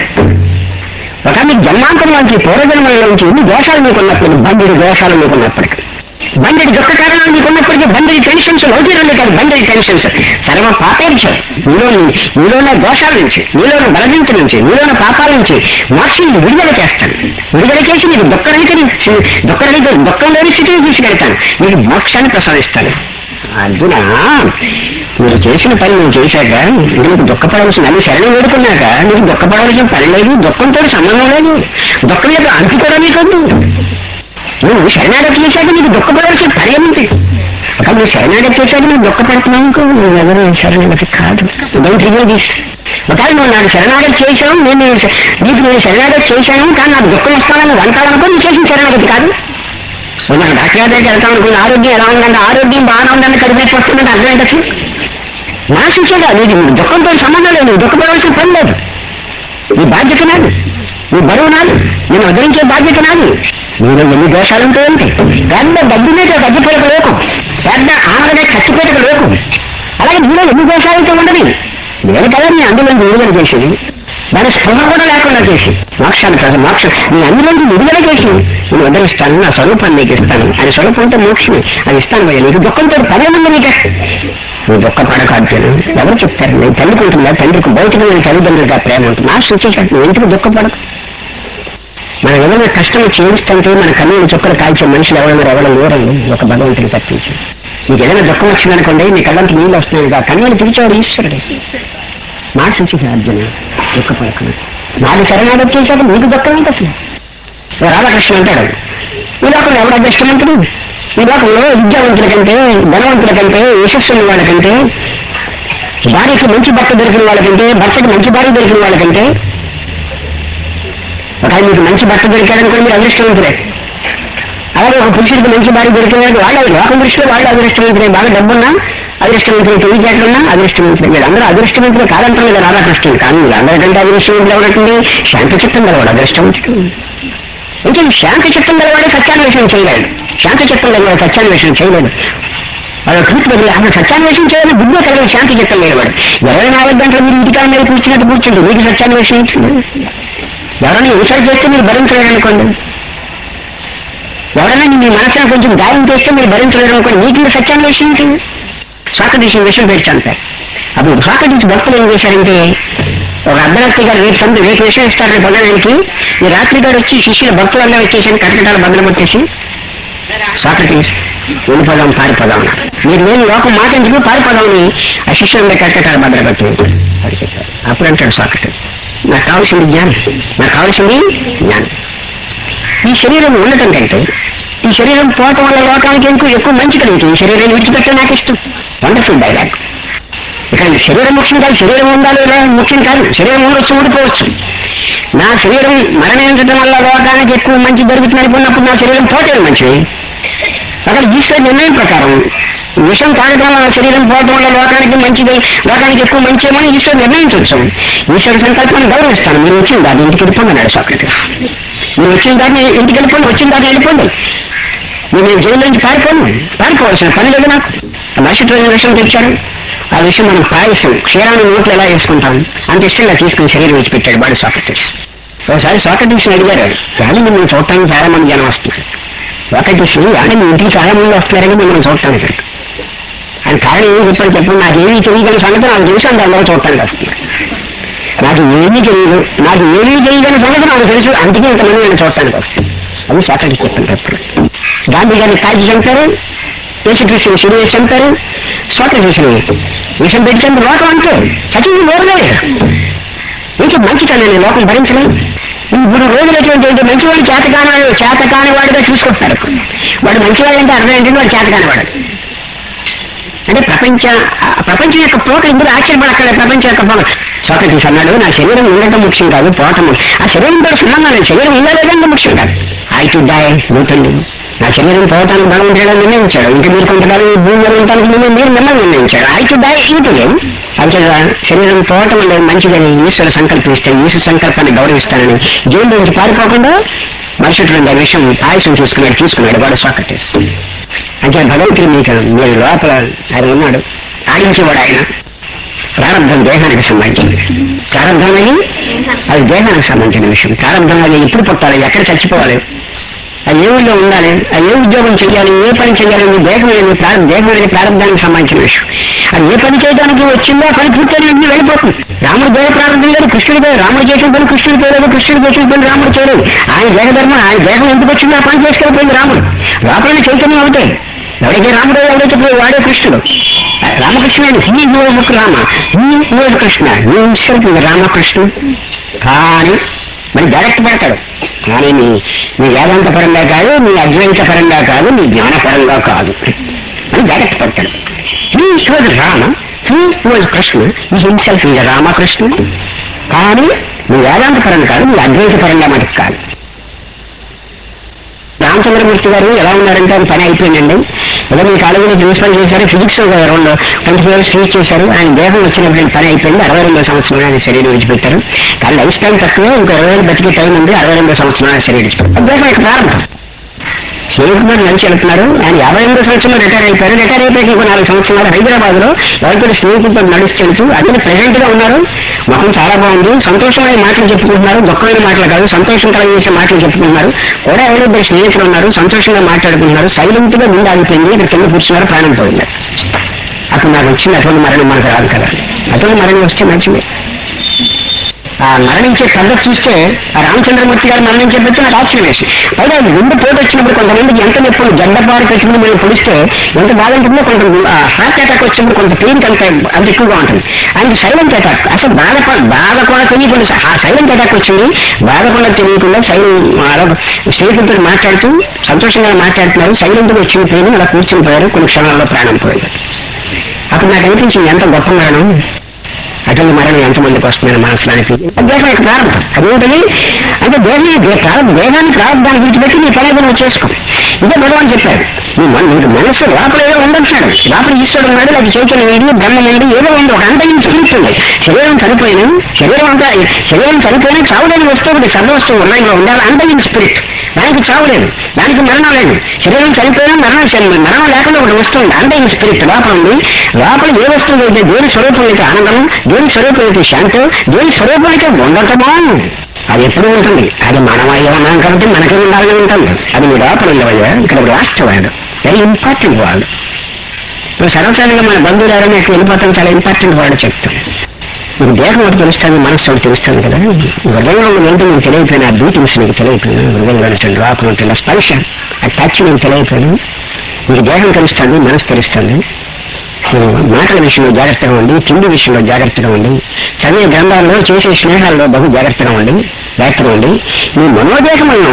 ఒక మీ జన్మాంతరం నుంచి పూర్వజన్మల నుంచి ఎన్ని దోషాలు మీకున్నప్పుడు బండిడి దోషాలు మీకున్నప్పటికీ బండిడి దుఃఖ కారణాలు మీకున్నప్పటికీ బండిడి టెన్షన్స్ ఒకటి రెండు కాదు బండిడి టెన్షన్స్ సర్వ పాపేభ్యం నీలో నీలోని దోషాల నుంచి నీలోని బలగింపు నుంచి నీలోని పాపాల నుంచి మోక్షం విడుదల చేస్తాను విడుదల చేసి నీకు దుఃఖరహిత దుఃఖరహిత దుఃఖం లేని స్థితిని తీసుకెళ్తాను నీకు మోక్షాన్ని ప్రసాదిస్తాను అర్జున మీరు చేసిన పని నేను చేశాక ఇది నీకు దుఃఖపడవలసిన నన్ను శరణం వేడుకున్నాక నీకు దుఃఖపడవలసిన పని లేదు దుఃఖంతో సంబంధం లేదు దుఃఖం యొక్క అంతు కూడా నీకొద్దు నువ్వు శరణాగతి చేశాక నీకు దుఃఖపడవలసిన పని ఏమిటి ఒక నువ్వు శరణాగతి చేశాక నువ్వు దుఃఖపడుతున్నావు అనుకో నువ్వు ఎవరు శరణాగతి కాదు డోంట్ రివ్యూ దిస్ ఒకవేళ నువ్వు నాకు శరణాగతి చేశావు నేను నీ- నీకు నేను శరణాగతి చేశాను కానీ నాకు దుఃఖం వస్తానని వంటాలనుకో నువ్వు చేసిన శరణాగతి కాదు ఇప్పుడు మనం డాక్టర్ గారి దగ్గరికి వెళ్తాం అనుకున్న ఆరోగ్యం ఎలా ఉందంటే ఆరోగ్యం బాగానే ఉందని కడుపు నొప్పి వస్తుందంటే అర్థం ఏంటో నా శిక్షగా నీకు దుఃఖంతో సంబంధం లేదు నువ్వు దుఃఖపడవలసిన పని లేదు నీ బాధ్యత నాది నీ బరువు నాది నేను ఉద్ధరించే బాధ్యత నాది నీలో ఎన్ని దోషాలు ఉంటాయంటే పెద్ద డబ్బు మీద గడ్డిపేట లోకం పెద్ద ఆనగడే ఖర్చుపేట లోకం అలాగే నీలో ఎన్ని దోషాలు అయితే ఉండదు నేను కదా నీ అందులో విడుదల చేసేది దాని స్పృహ కూడా లేకుండా చేసి మోక్షాన్ని ప్రజ మోక్షం నీ అందులోంచి విడుదల చేసి నేను వదిలిస్తాను నా స్వరూపాన్ని నీకు ఇస్తాను అది స్వరూపం అంటే మోక్షమే అది ఇస్తాను భయ్య నీకు దుఃఖంతో పదే ఉంది నీకు నువ్వు దుఃఖపడక అర్జును ఎవరు చెప్తారు నేను తండ్రికి ఉంటుందా తండ్రికి భౌతికమైన తల్లిదండ్రులుగా ప్రేమ ఉంటుంది నా సూచించాడు నువ్వు ఎందుకు దుఃఖపడకు మన ఏదైనా కష్టం చేయిస్తుంటే మన కన్నీళ్ళు చుక్కలు కాల్చే మనుషులు ఎవరైనా ఎవరు లేరండి ఒక భగవంతుని తప్పించి మీకు ఏదైనా దుఃఖం వచ్చిందనుకోండి మీ కళ్ళంతా నీళ్ళు వస్తున్నాయి ఆ కన్నీళ్ళు పిలిచేవాడు ఈశ్వరుడే మాట చూసి అర్జున దుఃఖ పలకను నాకు శరణాగతి చేశాడు నీకు దుఃఖం ఏంటి అసలు ఓ రాధాకృష్ణ అంటాడు ఈ లోకంలో ఎవరు అదృష్టవంతుడు ఈ లోకంలో విద్యావంతుల కంటే ధనవంతుల కంటే యశస్సున్న వాళ్ళకంటే భార్యకి మంచి భర్త దొరికిన వాళ్ళకంటే భర్తకి మంచి భార్య దొరికిన వాళ్ళకంటే ఒక ఆయన మీకు మంచి భర్త దొరికాడనుకోండి మీరు అదృష్టవంతులే అలాగే ఒక పురుషుడికి మంచి భార్య దొరికినాడు వాళ్ళు లోకం దృష్టిలో వాళ్ళు అదృష్టవంతులే బాగా డబ్బున్నా అదృష్టవంతులు తెలియజేయకుండా అదృష్టవంతులు మీరు అందరూ అదృష్టవంతులు కాదంటాం కదా రాధాకృష్ణుడు కానీ మీరు అందరికంటే అదృష్టవంతులు ఎవరంటే శాంత చిత్తం గలవాడు అదృష్టవంతుడు ఇంకా ఈ శాంత చిత్తం గలవాడే సత్యాన్వేషణ చేయలేడు శాంత చిత్తం గలవాడు సత్యాన్వేషణ చేయలేడు వాడు ట్రూత్ బదులు అసలు సత్యాన్వేషణ చేయాలని బుద్ధి కలిగి శాంతి చిత్తం లేనివాడు ఇరవై నాలుగు గంటలు మీరు ఇంటికాడ మీద కూర్చున్నట్టు కూర్చుంటే మీకు సత్యాన్వేషణ ఇచ్చింది ఎవరైనా ఇన్సల్ట్ చేస్తే మీరు భరించలేరు అనుకోండి ఎవరైనా మీ మనసును కొంచెం గాయం చేస్తే మీరు భరించలేరు అనుకోండి మీకు మీరు సత్యాన్వేషణ ఏంటి సాకటీస్ విషయం పెట్టాను సార్ అప్పుడు సాకటీస్ భక్తులు ఏం చేశారంటే ఒక అర్ధరాత్రి గారు రేపు సంత రేపు విషయం ఇస్తారు రేపు పొందడానికి ఈ రాత్రి గారు వచ్చి శిష్యుల భక్తులందరూ వచ్చేసి కటకటాలు బదులు కొట్టేసి సాక్రటీస్ వెళ్ళిపోదాం పారిపోదాం అన్నారు. మీరు నేను లోకం మాట ఎందుకు పారిపోదామని ఆ శిష్యులందరూ కటకటాలు బదులు కొట్టి అప్పుడు అంటాడు సాక్రటీస్ నాకు కావాల్సింది జ్ఞానం నాకు కావాల్సింది జ్ఞానం ఈ శరీరం ఉండటం కంటే ఈ శరీరం పోవటం వల్ల లోకానికి ఎక్కువ ఎక్కువ మంచి కలుగుతుంది ఈ శరీరం విడిచిపెట్టే నాకు ఇష్టం వండర్ఫుల్ డైలాగ్ ఇక్కడ శరీరం ముఖ్యం కాదు శరీరం ఉండాలి లేదా ముఖ్యం కాదు శరీరం ఉండొచ్చు ఊడిపోవచ్చు నా శరీరం మరణించడం వల్ల లోకానికి ఎక్కువ మంచి జరుగుతుంది అనుకున్నప్పుడు నా శరీరం పోతే మంచిది అక్కడ ఈశ్వర నిర్ణయం ప్రకారం విషం తాగడం వల్ల నా శరీరం పోవడం వల్ల లోకానికి మంచిది లోకానికి ఎక్కువ మంచిదేమో అని ఈశ్వరు నిర్ణయించవచ్చు ఈశ్వర సంకల్పాన్ని గౌరవిస్తాను మీరు వచ్చిన దాన్ని ఇంటికి వెళ్ళిపోండి అన్నాడు సాక్రటీస్ మీరు వచ్చిన దాన్ని ఇంటికి వెళ్ళిపోండి వచ్చిన దాన్ని వెళ్ళిపోండి మీరు నేను జైలు నుంచి పారిపోను పారిపోవాల్సిన పని లేదు నాకు మరుసటి రోజు విషయం తెచ్చారు ఆ విషయం మనం పాయసం క్షీరాన్ని నోట్లు ఎలా వేసుకుంటాం అంత ఇష్టంగా తీసుకుని శరీరం విడిచిపెట్టాడు బాడీ సాక్రటీస్ ఒకసారి సాక్రటీస్ అడిగారు కానీ మిమ్మల్ని చూడటానికి చాలా మంది జనం వస్తున్నారు సాక్రటీస్ అంటే మీ ఇంటికి చాలా మంది వస్తున్నారని మిమ్మల్ని చూడటానికి అని కారణం ఏం చెప్పారు చెప్పండి నాకు ఏమీ తెలియదని సంగతి నాకు తెలుసు అంటే అందరూ చూడటానికి వస్తున్నారు నాకు ఏమీ తెలియదు నాకు ఏమీ తెలియదని సంగతి నాకు తెలుసు అందుకే ఇంతమంది నేను చూడటానికి వస్తాను అది సాక్రటీస్ చెప్పండి ఎప్పుడు గాంధీ గారిని కాల్చి చంపారు యేసుక్రీస్తుని శిలువ చంపారు స్వాతంత్ర్యం విషం పెట్టింది లోకం అంటే సచివులు నోరులేదు ఇంకా మంచితనాన్ని లోకం భరించలేదు ఇప్పుడు రోజులు ఎటువంటి అంటే మంచివాడు చేతకాని చేతకాని వాడిగా చూసుకుంటున్నారు వాడు మంచివాడు అంటే అర్థం ఏంటంటే వాడు చేతకాని వాడు అంటే ప్రపంచ ఆ ప్రపంచం యొక్క పోక ఇందులో ఆశ్చర్యపడక్కడే ప్రపంచం యొక్క పోక సోక్రటీస్ అన్నాడు నా శరీరం ఉండటం ముఖ్యం కాదు పోవటం ముఖ్యం. ఆ శరీరంతో సంబంధం లేదు శరీరం ఉందా లేదంటే ముఖ్యం కాదు ఐ టు డై నూతండి నా శరీరం పోవటానికి భగవంతుడు నిర్ణయించాడు ఇంకా మీరు కొంతకాలం ఈ భూమి మీద ఉండటానికి ముందు మీరు మిమ్మల్ని నిర్ణయించాడు ఐ టు డై ఇంటూ లేదు అంటే శరీరం పోవటం అనేది మంచిదని ఈశ్వర సంకల్పిస్తే ఈశ్వర సంకల్పాన్ని గౌరవిస్తానని జైలు నుంచి పారిపోకుండా మరుసటి రెండు విషయం ఆయుషం తీసుకున్నాడు తీసుకున్నాడు వాడు సాక్రటీస్ అంటే భగవంతుడు మీకు మీరు లోపల ఆయన ఉన్నాడు ఆడించేవాడు ఆయన ప్రారంభం దేహానికి సంబంధించింది ప్రారంభం అనేది అది దేహానికి సంబంధించిన విషయం ప్రారంభం అది ఎప్పుడు పుట్టాలి ఎక్కడ చచ్చిపోవాలి అది ఏ ఊళ్ళో ఉండాలి అది ఏ ఉద్యోగం చేయాలి ఏ పని చేయాలి నీ దేహం అనేది ప్రారం దేహం అనేది ప్రారంభానికి సంబంధించిన విషయం అది ఏ పని చేయడానికి వచ్చిందో ఆ పని పూర్తి అన్ని వెళ్ళిపోతుంది రాముడు దేహ ప్రారంభం లేదు కృష్ణుడి పేరు రాముడు చేసిన పని కృష్ణుడి పేరు కృష్ణుడు చేసిన పని రాముడు చేయలేదు ఆయన దేహధర్మం ఆయన దేహం ఎందుకు వచ్చిందో ఆ పని చేసుకెళ్ళిపోయింది రాముడు లోపల చైతన్యం అవుతాయి ఎవరైతే రాముడు ఎవరైతే పోయి వాడే కృష్ణుడు రామకృష్ణుడు హీ యువకు రామ హీ యువ కృష్ణ హింసకు రామకృష్ణ కానీ మరి డైరెక్ట్ పెడతాడు కానీ నీ నీ వేదాంత పరంగా కాదు నీ అద్వైత పరంగా కాదు నీ జ్ఞానపరంగా కాదు అని డైరెక్ట్ పెడతాడు he was Rama he was Krishna he himself is Ramakrishna కానీ నీ వేదాంత పరంగా కాదు నీ అద్వైత పరంగా మటుకు కాదు రామచంద్రమూర్తి గారు ఎలా ఉన్నారంటే ఆయన పని అయిపోయిందండి ఏదో మీ కాలేజీలో ప్రిన్సిపల్ చేశారు ఫిజిక్స్ రెండు ట్వంటీ ఫోర్ అవర్స్ టీచ్ చేశారు ఆయన దేహం వచ్చినప్పుడు పని అయిపోయింది అరవై రెండో సంవత్సరం ఆయన శరీరం విడిచిపెట్టారు కానీ లైఫ్ స్టైల్ తక్కువ ఇంకో ఇరవై ఏళ్ళు బతికే టైం ఉంది అరవై రెండో సంవత్సరం ఆయన శరీరం విడిచిపెట్టారు దేహం యొక్క ప్రారంభం స్నేహితుడు మంచి వెళ్తున్నారు ఆయన యాభై ఎనిమిదో సంవత్సరంలో రిటైర్ అయిపోయారు రిటైర్ అయిపోయి ఇంకో నాలుగు సంవత్సరాలు హైదరాబాద్ లో ఎవరితో స్నేహితులతో నడుస్తూ అదే ప్రెసెంట్ గా ఉన్నారు ముఖం చాలా బాగుంది సంతోషమైన మాటలు చెప్పుకుంటున్నారు దుఃఖమైన మాటలు కాదు సంతోషం కలిగించే మాటలు చెప్పుకుంటున్నారు కూడా ఎవరో ఇద్దరు స్నేహితులు ఉన్నారు సంతోషంగా మాట్లాడుకుంటున్నారు సైలెంట్ గా ముందు ఆగిపోయింది ఇక్కడ కింద కూర్చున్నారు ప్రాణం పోయింది అప్పుడు నాకు వచ్చింది అటువంటి మరణం మనకు రాదు కదా అటువంటి మరణం వస్తే మంచిది ఆ మరణించే పద్ధతి చూస్తే ఆ రామచంద్రమూర్తి గారు మరణించే పద్ధతి నాకు ఆశ్చర్యం వేసి పైగా గుండె పోటు వచ్చినప్పుడు కొంతమందికి ఎంత నొప్పులు జడ్డపారు పెట్టుకుని మనం పొడిస్తే ఎంత బాధ ఉంటుందో కొంత హార్ట్ అటాక్ వచ్చినప్పుడు కొంత పెయిన్ అంత అంత ఎక్కువగా ఉంటుంది అండ్ సైలెంట్ అటాక్ అసలు బాధ బాధ కూడా తెలియకుండా ఆ సైలెంట్ అటాక్ వచ్చింది బాధ కూడా తెలియకుండా సైలెంట్ స్నేహితులతో మాట్లాడుతూ సంతోషంగా మాట్లాడుతున్నారు సైలెంట్ గా వచ్చిన పెయిన్ అలా కూర్చొని పోయారు కొన్ని క్షణాల్లో ప్రాణం పోయారు అప్పుడు నాకు అనిపించింది ఎంత గొప్ప మరణం అటువంటి మరణం ఎంతమందికి వస్తుందని మనసులానికి దేహం యొక్క ప్రారంభం అదేంటది అంటే దేహం దే- ప్రారంభం దేహాన్ని ప్రారంభాన్ని విడిచిపెట్టి నీ పని నువ్వు చేసుకో ఇదే భగవాన్ చెప్పారు నీ మన- నీకు మనసు లోపల ఏదో ఉందంటున్నాడు లోపల ఈశ్వరుడు ఉన్నాడు లేకపోతే చైతన్యం ఏది బ్రహ్మ ఏది ఏదో ఉంది ఒక అంతగిన స్పిరిట్ ఉంది శరీరం చనిపోయిన శరీరం అంతా శరీరం చనిపోయినా చావులేని వస్తువు ఒకటి సర్వ వస్తువు ఉన్నాయి ఉండాలి అంతగిన స్పిరిట్ దానికి చావు లేదు దానికి మరణం లేదు శరీరం చనిపోయినా మరణం శరీరం మరణం లేకుండా ఒకటి వస్తుంది అంతగిన స్పిరిట్ లోపల ఉంది లోపల ఏ వస్తువు అయితే దేని స్వరూపం అయితే ఆనందం దేని స్వరూపం అయితే శాంతం దేని స్వరూపం అయితే ఉండటమో అది ఎప్పుడు ఉంటుంది అది మనమయ్యా ఉన్నాం కాబట్టి మనకి ఉండాలని ఉంటుంది అది మీ లోపల ఉండవయ్యా ఇక్కడ లాస్ట్ వాడు వెరీ ఇంపార్టెంట్ వాళ్ళు ఇప్పుడు సర్వసాధారణంగా మన బంధువులు ఎవరైనా ఇక్కడ వెళ్ళిపోతాం చాలా ఇంపార్టెంట్ వాళ్ళు చెప్తాం మీకు దేహం ఒకటి తెలుస్తుంది మనసు ఒకటి తెలుస్తుంది కదా హృదయంలో ఉన్న ఏంటో మీకు తెలియకపోయినా ఆ బీటింగ్స్ మీకు తెలియకపోయినా హృదయంలో ఉంటుంది లోపల ఉంటుంది ఆ స్పర్శ ఆ టచ్ మీకు తెలియకపోయినా మీకు దేహం తెలుస్తుంది మనసు తెలుస్తుంది సో మాటల విషయంలో జాగ్రత్తగా ఉండి తిండి విషయంలో జాగ్రత్తగా ఉండి చదివే గ్రంథాల్లో చేసే స్నేహాల్లో బహు జాగ్రత్తగా ఉండి జాగ్రత్తగా ఉండి మీ మనోదేహములను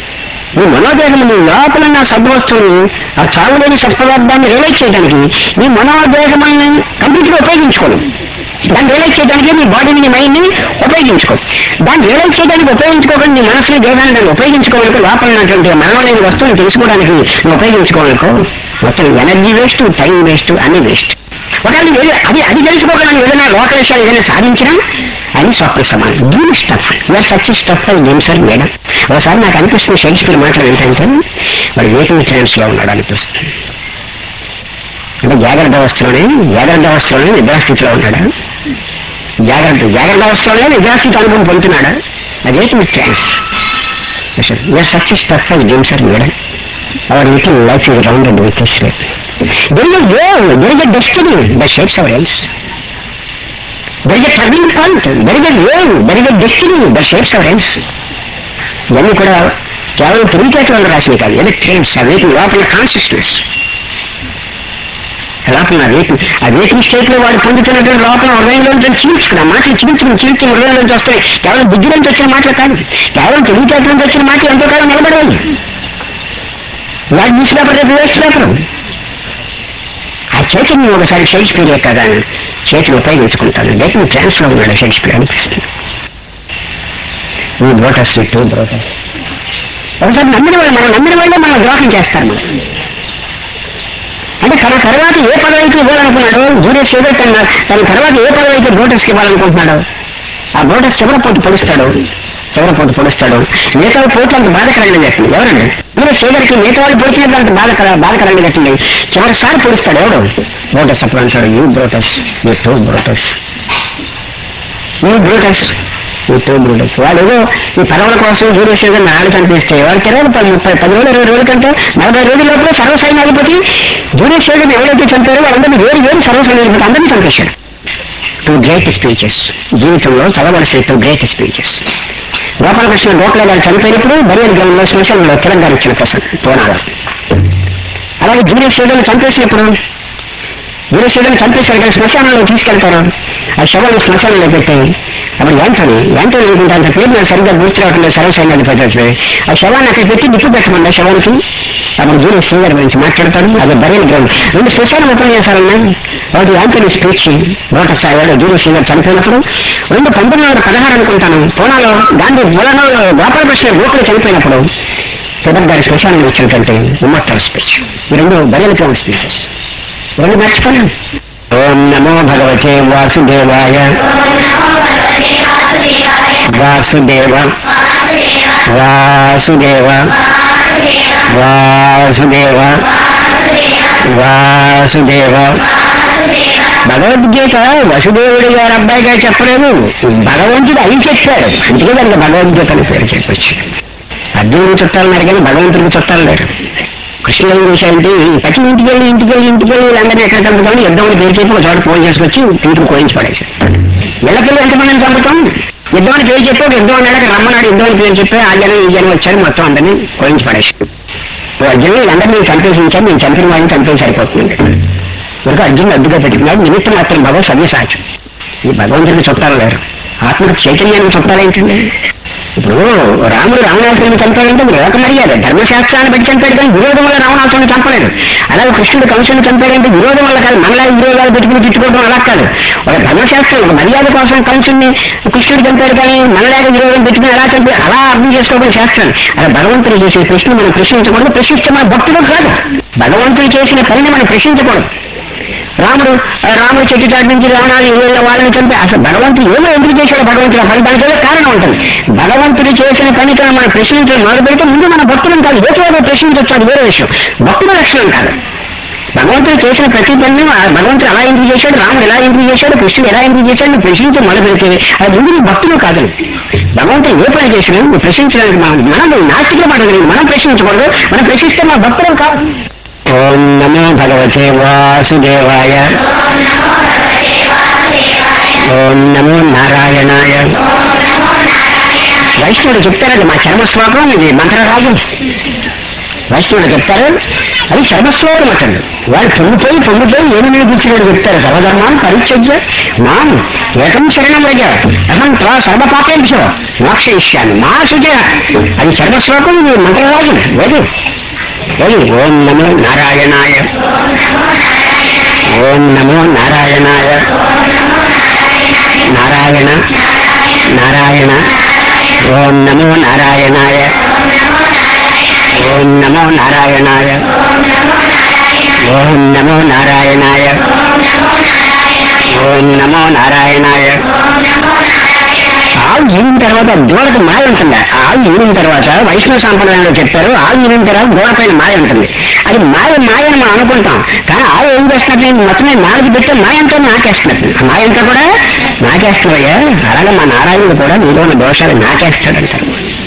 మీ మనోదేహములు లోపల ఉన్న సద్వస్తువుని ఆ చావులేని సత్పదార్థాన్ని రియలైజ్ చేయడానికి మీ మనోదేహములను కంప్లీట్ గా ఉపయోగించుకోను దాన్ని రియలైజ్ చేయడానికి మీ బాడీని మీ మైండ్ ని ఉపయోగించుకో దాన్ని రియలైజ్ చేయడానికి ఉపయోగించుకోకుండా నీ మనసుని దేహాన్ని దాన్ని ఉపయోగించుకోవాలకు లోపల ఉన్నటువంటి మరణం లేని వస్తువుని తెలుసుకోవడానికి నువ్వు ఉపయోగించుకోవాలనుకో మొత్తం ఎనర్జీ వేస్ట్ టైం వేస్ట్ అన్ని వేస్ట్ ఒకవేళ నువ్వు ఏది- అది అది తెలుసుకోకుండా ఏదైనా లోక విషయాలు ఏదైనా సాధించినా అది స్వప్న సమానం దీని స్టఫ్ యూఆర్ సచ్ స్టఫ్ అది గేమ్ సార్ మేడం ఒకసారి నాకు అనిపిస్తుంది షేక్స్పియర్ మాటలు ఏంటంటే వాడు వేటింగ్ ట్రాన్స్ లో ఉన్నాడు అనిపిస్తుంది అంటే జాగ్రత్త అవస్థలోనే జాగ్రత్త అవస్థలోనే నిద్రాస్థితిలో ఉన్నాడు జాగ్రత్త జాగ్రత్త అవస్థలోనే నిద్రాస్థితి అనుభవం పొందుతున్నాడు అది waiting trance you are such stuff అది game sir madam our little life is rounded with this way. There is a goal, there is a destiny that shapes our lives. There is a turning point, there is a goal, there is a destiny that shapes our lives. ఇవన్నీ కూడా కేవలం తెలివితేటలు రాసినవి కాదు ఏదో ట్రైన్స్ ఆ వేటి లోపల కాన్షియస్నెస్ లోపల ఆ వేటి ఆ వేటి స్టేట్ లో వాడు పొందుతున్నటువంటి లోపల హృదయంలో చీల్చుకుని ఆ మాటలు చీల్చుకుని చీల్చి హృదయంలోంచి వస్తాయి కేవలం బుద్ధి నుంచి వచ్చిన మాటలు కాదు కేవలం తెలివితేటల నుంచి వచ్చిన మాటలు ఎంతో కాలం నిలబడేవి వాడు న్యూస్ పేపర్ రేపు వేస్ట్ పేపర్ ఆ చేతిని ఒకసారి షేక్స్పియర్ కదా చేతిని ఉపయోగించుకుంటాను డేట్ని ట్రాన్స్ఫర్ ఉన్నాడు షేక్స్పియర్ అనిపిస్తుంది ఈ బ్రోటస్ టూ బ్రోటస్ ఒకసారి నమ్మిన వాళ్ళు మనం నమ్మిన వాళ్ళే మనం ద్రోహం చేస్తారు మనం అంటే తన తర్వాత ఏ పదవికి ఇవ్వాలనుకున్నాడో జూనియర్ సేవర్ తన తన తర్వాత ఏ పదవికి బ్రోటస్కి ఇవ్వాలనుకుంటున్నాడు ఆ బ్రోటస్ చివర పోటు పొడుస్తాడు చివర పోటు పొడుస్తాడు మిగతా పోట్లు అంత బాధకరంగా చెప్పింది ఎవరండి మీరు సేవరికి మిగతా వాళ్ళు పొడిచినట్టు అంత బాధకర బాధకరంగా చెప్పింది చివరిసారి పొడుస్తాడు ఎవడు బ్రోటస్ అప్పుడు అంటాడు you Brutus you too Brutus you Brutus you too Brutus వాడు ఏదో ఈ పదవుల కోసం జూనియర్ సేవర్ నాడు కనిపిస్తే వాడు తిరగదు పది ముప్పై పది రోజులు ఇరవై రోజుల కంటే నలభై రోజుల లోపల సర్వసైన్యాధిపతి జూనియర్ సేవర్ ఎవరైతే చంపారో వాళ్ళందరినీ వేరు వేరు సర్వసైన్యాధిపతి అందరినీ చంపేశాడు టూ గ్రేట్ స్పీచెస్ జీవితంలో చదవలసిన two great speeches Gopalakrishna Gokhale garu చనిపోయినప్పుడు బరియల్ గ్రౌండ్ లో శ్మశానంలో తెలంగాణ ఇచ్చిన ప్రసంగం తోనాల అలాగే జూనియర్ సేవలను చంపేసినప్పుడు జూనియర్ సేవలను చంపేశారు కానీ శ్మశానంలో తీసుకెళ్తారు ఆ శవాన్ని శ్మశానంలో పెట్టి అప్పుడు యాంటోని యాంటోని అనుకుంటే అంత పేరు నాకు సరిగ్గా గుర్తు రావట్లేదు సర్వసైన్యాధిపతి ఆ శవాన్ని అక్కడ పెట్టి నిప్పు పెట్టమన్నా శవానికి అప్పుడు జూనియర్ శ్రీగారి గురించి మాట్లాడతాడు అది బరియల్ గ్రౌండ్ రెండు శ్మశానం ఉపన్యాసాలున్నాయి ఒకటి యాంటోని స్పీచ్ రోటస్ అయ్యాడు జూనియర్ శ్రీగారు చనిపోయినప్పుడు రెండు పంతొమ్మిది వందల పదహారు అనుకుంటాను పూనాలో గాంధీ మూలలో గోపాలకృష్ణ గోకులు చనిపోయినప్పుడు తిరుపతి గారి శ్మశానం వచ్చినటువంటి ఉమ్మత్తర్ స్పీచ్ ఈ రెండు బరియల్ గ్రౌండ్ స్పీచెస్ రెండు మర్చిపోయాను ఓం నమో భగవతే వాసుదేవాయ వాసుదేవ వాసుదేవ వాసుదేవ వాసుదేవ భగవద్గీత వసుదేవుడి గారు అబ్బాయి గారు చెప్పలేదు భగవంతుడు అయి చెప్పాడు అందుకే దానికి భగవద్గీత అని పేరు చెప్పొచ్చు అర్జునుడికి చుట్టాలు కానీ భగవంతుడికి చుట్టాలు లేరు కృష్ణుడు ఏం చేశాడంటే ప్రతి ఇంటికి వెళ్ళి ఇంటికి వెళ్ళి ఇంటికి వెళ్ళి వీళ్ళందరినీ ఎక్కడ చంపుతామని యుద్ధం పేరు చెప్పి ఒక చోట ఫోన్ చేసుకొచ్చి ఇంటికి కోయించి పడేశాడు వీళ్ళకెళ్ళి ఎంతమందిని చంపుతాం యుద్ధం అని పేరు చెప్పి ఒక యుద్ధం అన్నాడు రమ్మన్నాడు యుద్ధం అని పేరు చెప్పి ఆ జనం ఈ జనం వచ్చారు మొత్తం అందరినీ కోయించి పడేసి అర్జునుడు వీళ్ళందరినీ చంపేసి ఉంచారు నేను చంపిన వాళ్ళని చంపేసి సరిపోతుంది ఇవరకు అర్జునుడు అడ్డుగా పెట్టుకున్నాడు నిమిత్తం మాత్రం భగవత్ సవ్య సాక్ష్యం ఈ భగవంతుడికి చుట్టాలు లేరు ఆత్మకు చైతన్యానికి చుట్టాలు ఏంటండి ఇప్పుడు రాముడు రావణాసురుని చంపాడంటే లోక మర్యాద ధర్మశాస్త్రాన్ని బట్టి చంపాడు కానీ విరోధం వల్ల రావణాసురుని చంపలేదు అలాగే కృష్ణుడు కంసుని చంపాడంటే విరోధం వల్ల కాదు మనలా విరోధాలు పెట్టుకుని తిట్టుకోవడం అలా కాదు ఒక ధర్మశాస్త్రం ఒక మర్యాద కోసం కంసుని కృష్ణుడు చంపాడు కానీ మనలాగా విరోధం పెట్టుకుని అలా చంపి అలా అర్థం చేసుకోవడం శాస్త్రం అలా భగవంతుడు చేసే ప్రశ్న మనం ప్రశ్నించకూడదు ప్రశ్నిస్తే మన భక్తుడు కాదు భగవంతుడు చేసిన పనిని మనం ప్రశ్నించకూడదు రాముడు ఆ రాముడు చెట్టు చాటు నుంచి రావణాలు వీళ్ళ వాళ్ళని చంపి అసలు భగవంతుడు ఏమో ఎందుకు చేశాడు భగవంతుడు ఆ పని దానికి ఏదో కారణం ఉంటుంది భగవంతుడు చేసిన పని కన్నా మనం ప్రశ్నించడం మొదలు పెడితే ముందు మన భక్తులం కాదు ఏదో ప్రశ్నించవచ్చు అది వేరే విషయం భక్తుల లక్షణం కాదు భగవంతుడు చేసిన ప్రతి పనిని ఆ భగవంతుడు ఎలా ఎందుకు చేశాడు రాముడు ఎలా ఎందుకు చేశాడు కృష్ణుడు ఎలా ఎందుకు చేశాడు నువ్వు ప్రశ్నించి మొదలు పెడితే అది ముందు నీ భక్తులు కాదు భగవంతుడు ఏ పని చేసినా నువ్వు ప్రశ్నించడానికి మనం మనం నాస్తికులు మాట తెలియదు. మనం ప్రశ్నించకూడదు మనం ప్రశ్నిస్తే మన భక్తులం కాదు ఓం నమో భగవతే వాసుదేవాయ ఓం నమో నారాయణాయ వైష్ణవుడు చెప్తారండి మా చర్మశ్లోకం ఇది మంత్రరాజం వైష్ణవుడు చెప్తారు అది చర్మశ్లోకం అటండి వాళ్ళు పొంగిపోయి పొంగిపోయి ఏమి నేర్పించినట్టు చెప్తారు సర్వధర్మాన్ని పరిత్యజ్య మాం ఏకం శరణం రజ అహం త్వా సర్వపాపేభ్యో మోక్షయిష్యామి మా శుచ అది చర్మశ్లోకం ఇది మంత్రరాజం లేదు లేదు ఓం నమో నారాయణాయ ఓం నమో నారాయణాయ నారాయణ నారాయణ ఓం నమో నారాయణాయ ఓం నమో నారాయణాయ ఓం నమో నారాయణాయ ఓం నమో నారాయణాయ ఆవు ఈనిన తర్వాత దూడకు మాయ ఉంటుంది ఆవు ఈనిన తర్వాత వైష్ణవ సాంప్రదాయంలో చెప్పారు ఆవు ఈనిన తర్వాత దూడ పైన మాయ ఉంటుంది అది మాయ మాయ అని మనం అనుకుంటాం కానీ ఆవు ఏం చేస్తున్నట్టు మొత్తమే నాలుగు పెడితే మాయ అంతా నాకేస్తున్నట్టు ఆ మాయ అంతా కూడా నాకేస్తున్నాయ్యా అలాగే మా నారాయణుడు కూడా నీలో ఉన్న దోషాలు నాకేస్తాడంటారు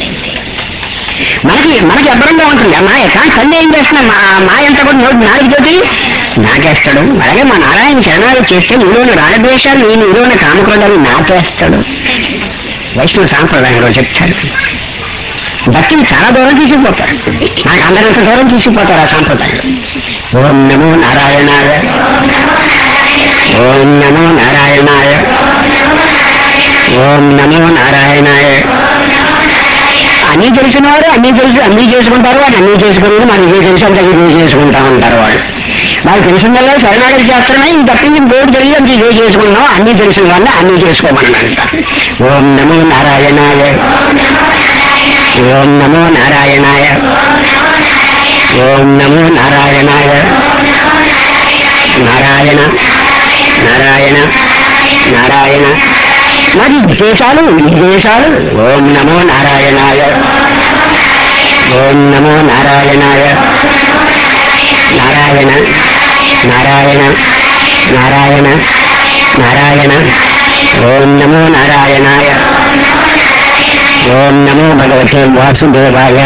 మనకి మనకి అబ్బరంగా ఉంటుంది ఆ మాయ కానీ తల్లి ఏం చేస్తున్నా మా ఆ మాయ అంతా కూడా నోటి నాలుగు తోటి నాకేస్తాడు అలాగే మా నారాయణ శరణాలు చేస్తే నీలోని రాగద్వేషాలు నేను నీలోని కామక్రోధాలు నాకేస్తాడు వైష్ణవ సాంప్రదాయంలో చెప్తారు భక్తిని చాలా దూరం తీసుకుపోతారు నాకు అందరంత దూరం తీసుకుపోతారు ఆ సాంప్రదాయం ఓం నమో నారాయణాయ ఓం నమో నారాయణాయ ఓం నమో నారాయణాయ అన్నీ తెలిసిన వారు అన్నీ తెలుసు అన్నీ చేసుకుంటారు వాడు అన్నీ చేసుకుని మనకి ఇది తెలిసి అంత ఇది చేసుకుంటా ఉంటారు వాళ్ళు వాళ్ళు తెలిసిందల్లా శరణాగతి చేస్తున్నాయి ఇది తప్పింది బోర్డు తెలియదు అంత ఇదే చేసుకున్నాం అన్నీ తెలిసిన వాళ్ళని అన్నీ చేసుకోమని అంటారు ఓం నమో నారాయణాయ ఓం నమో నారాయణాయ ఓం నమో నారాయణాయ నారాయణ నారాయణ నారాయణ మరి విశేషాలు విశేషాలు ఓం నమో నారాయణాయ ఓం నమో నారాయణాయ నారాయణ నారాయణ నారాయణ నారాయణ ఓం నమో నారాయణాయ ఓం నమో భగవతే వాసుదేవాయ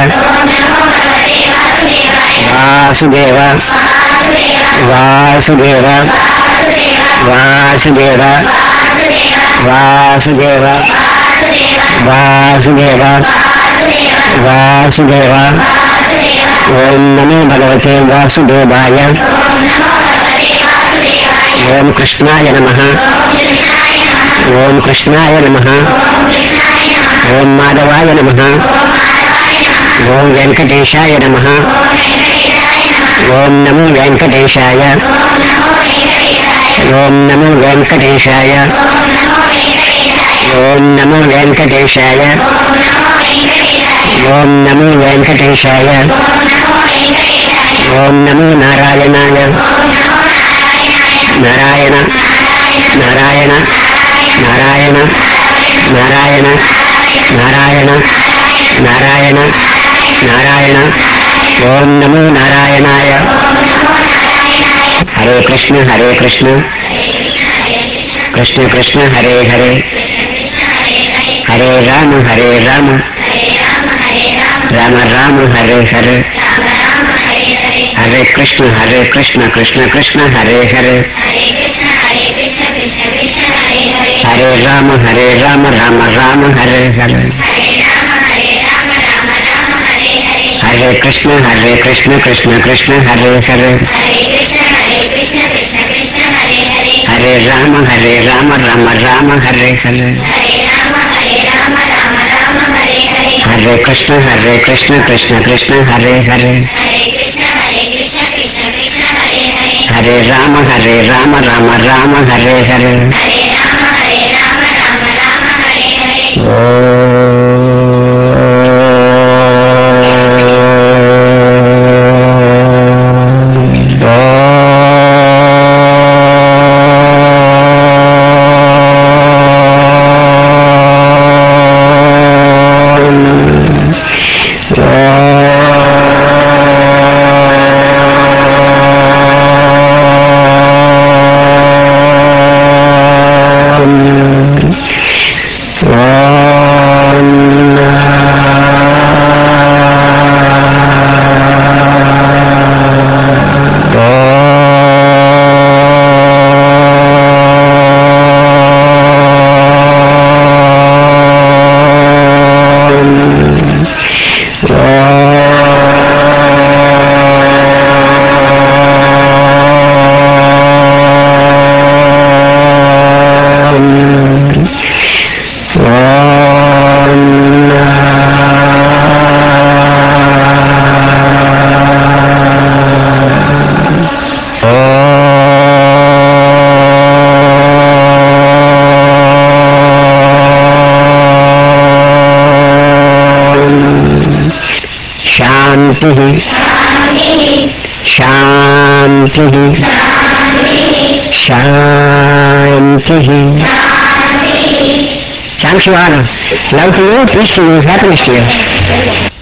వాసుదేవ వాసుదేవ వాసుదేవ వాసుదేవ వాసుదేవ వాసుదేవ ఓం నమో భగవతే వాసుదేవాయ ఓం కృష్ణాయ నమ ఓం కృష్ణాయ నమ ఓం మాధవాయ నమ ఓం వెంకటేశాయ నమ ఓం నమో వెంకటేశాయ ఓం నమో వెంకటేశాయ ఓం నమో వెంకటేశాయ ఓం నమో వెంకటేశాయ ఓం నమో నారాయణాయ నారాయణ నారాయణ నారాయణ నారాయణ నారాయణ నారాయణ నారాయణ ఓం నమో నారాయణాయ హరే కృష్ణ హరే కృష్ణ కృష్ణ కృష్ణ హరే హరే హరే రామ హరే రామ రామ రామ హరే హరే హరే కృష్ణ హరే కృష్ణ కృష్ణ కృష్ణ హరే హరే హరే హరే రామ హరే రామ రామ రామ హరే హరే హరే కృష్ణ హరే కృష్ణ కృష్ణ కృష్ణ హరే హరే హరే రామ హరే రామ రామ రామ హరే హరే హరే కృష్ణ హరే కృష్ణ కృష్ణ కృష్ణ హరే హరే హరే రామ హరే రామ రామ రామ హరే హరే శాంతి శాంతి శాంతి thanks you all love to you peace to you happiness to you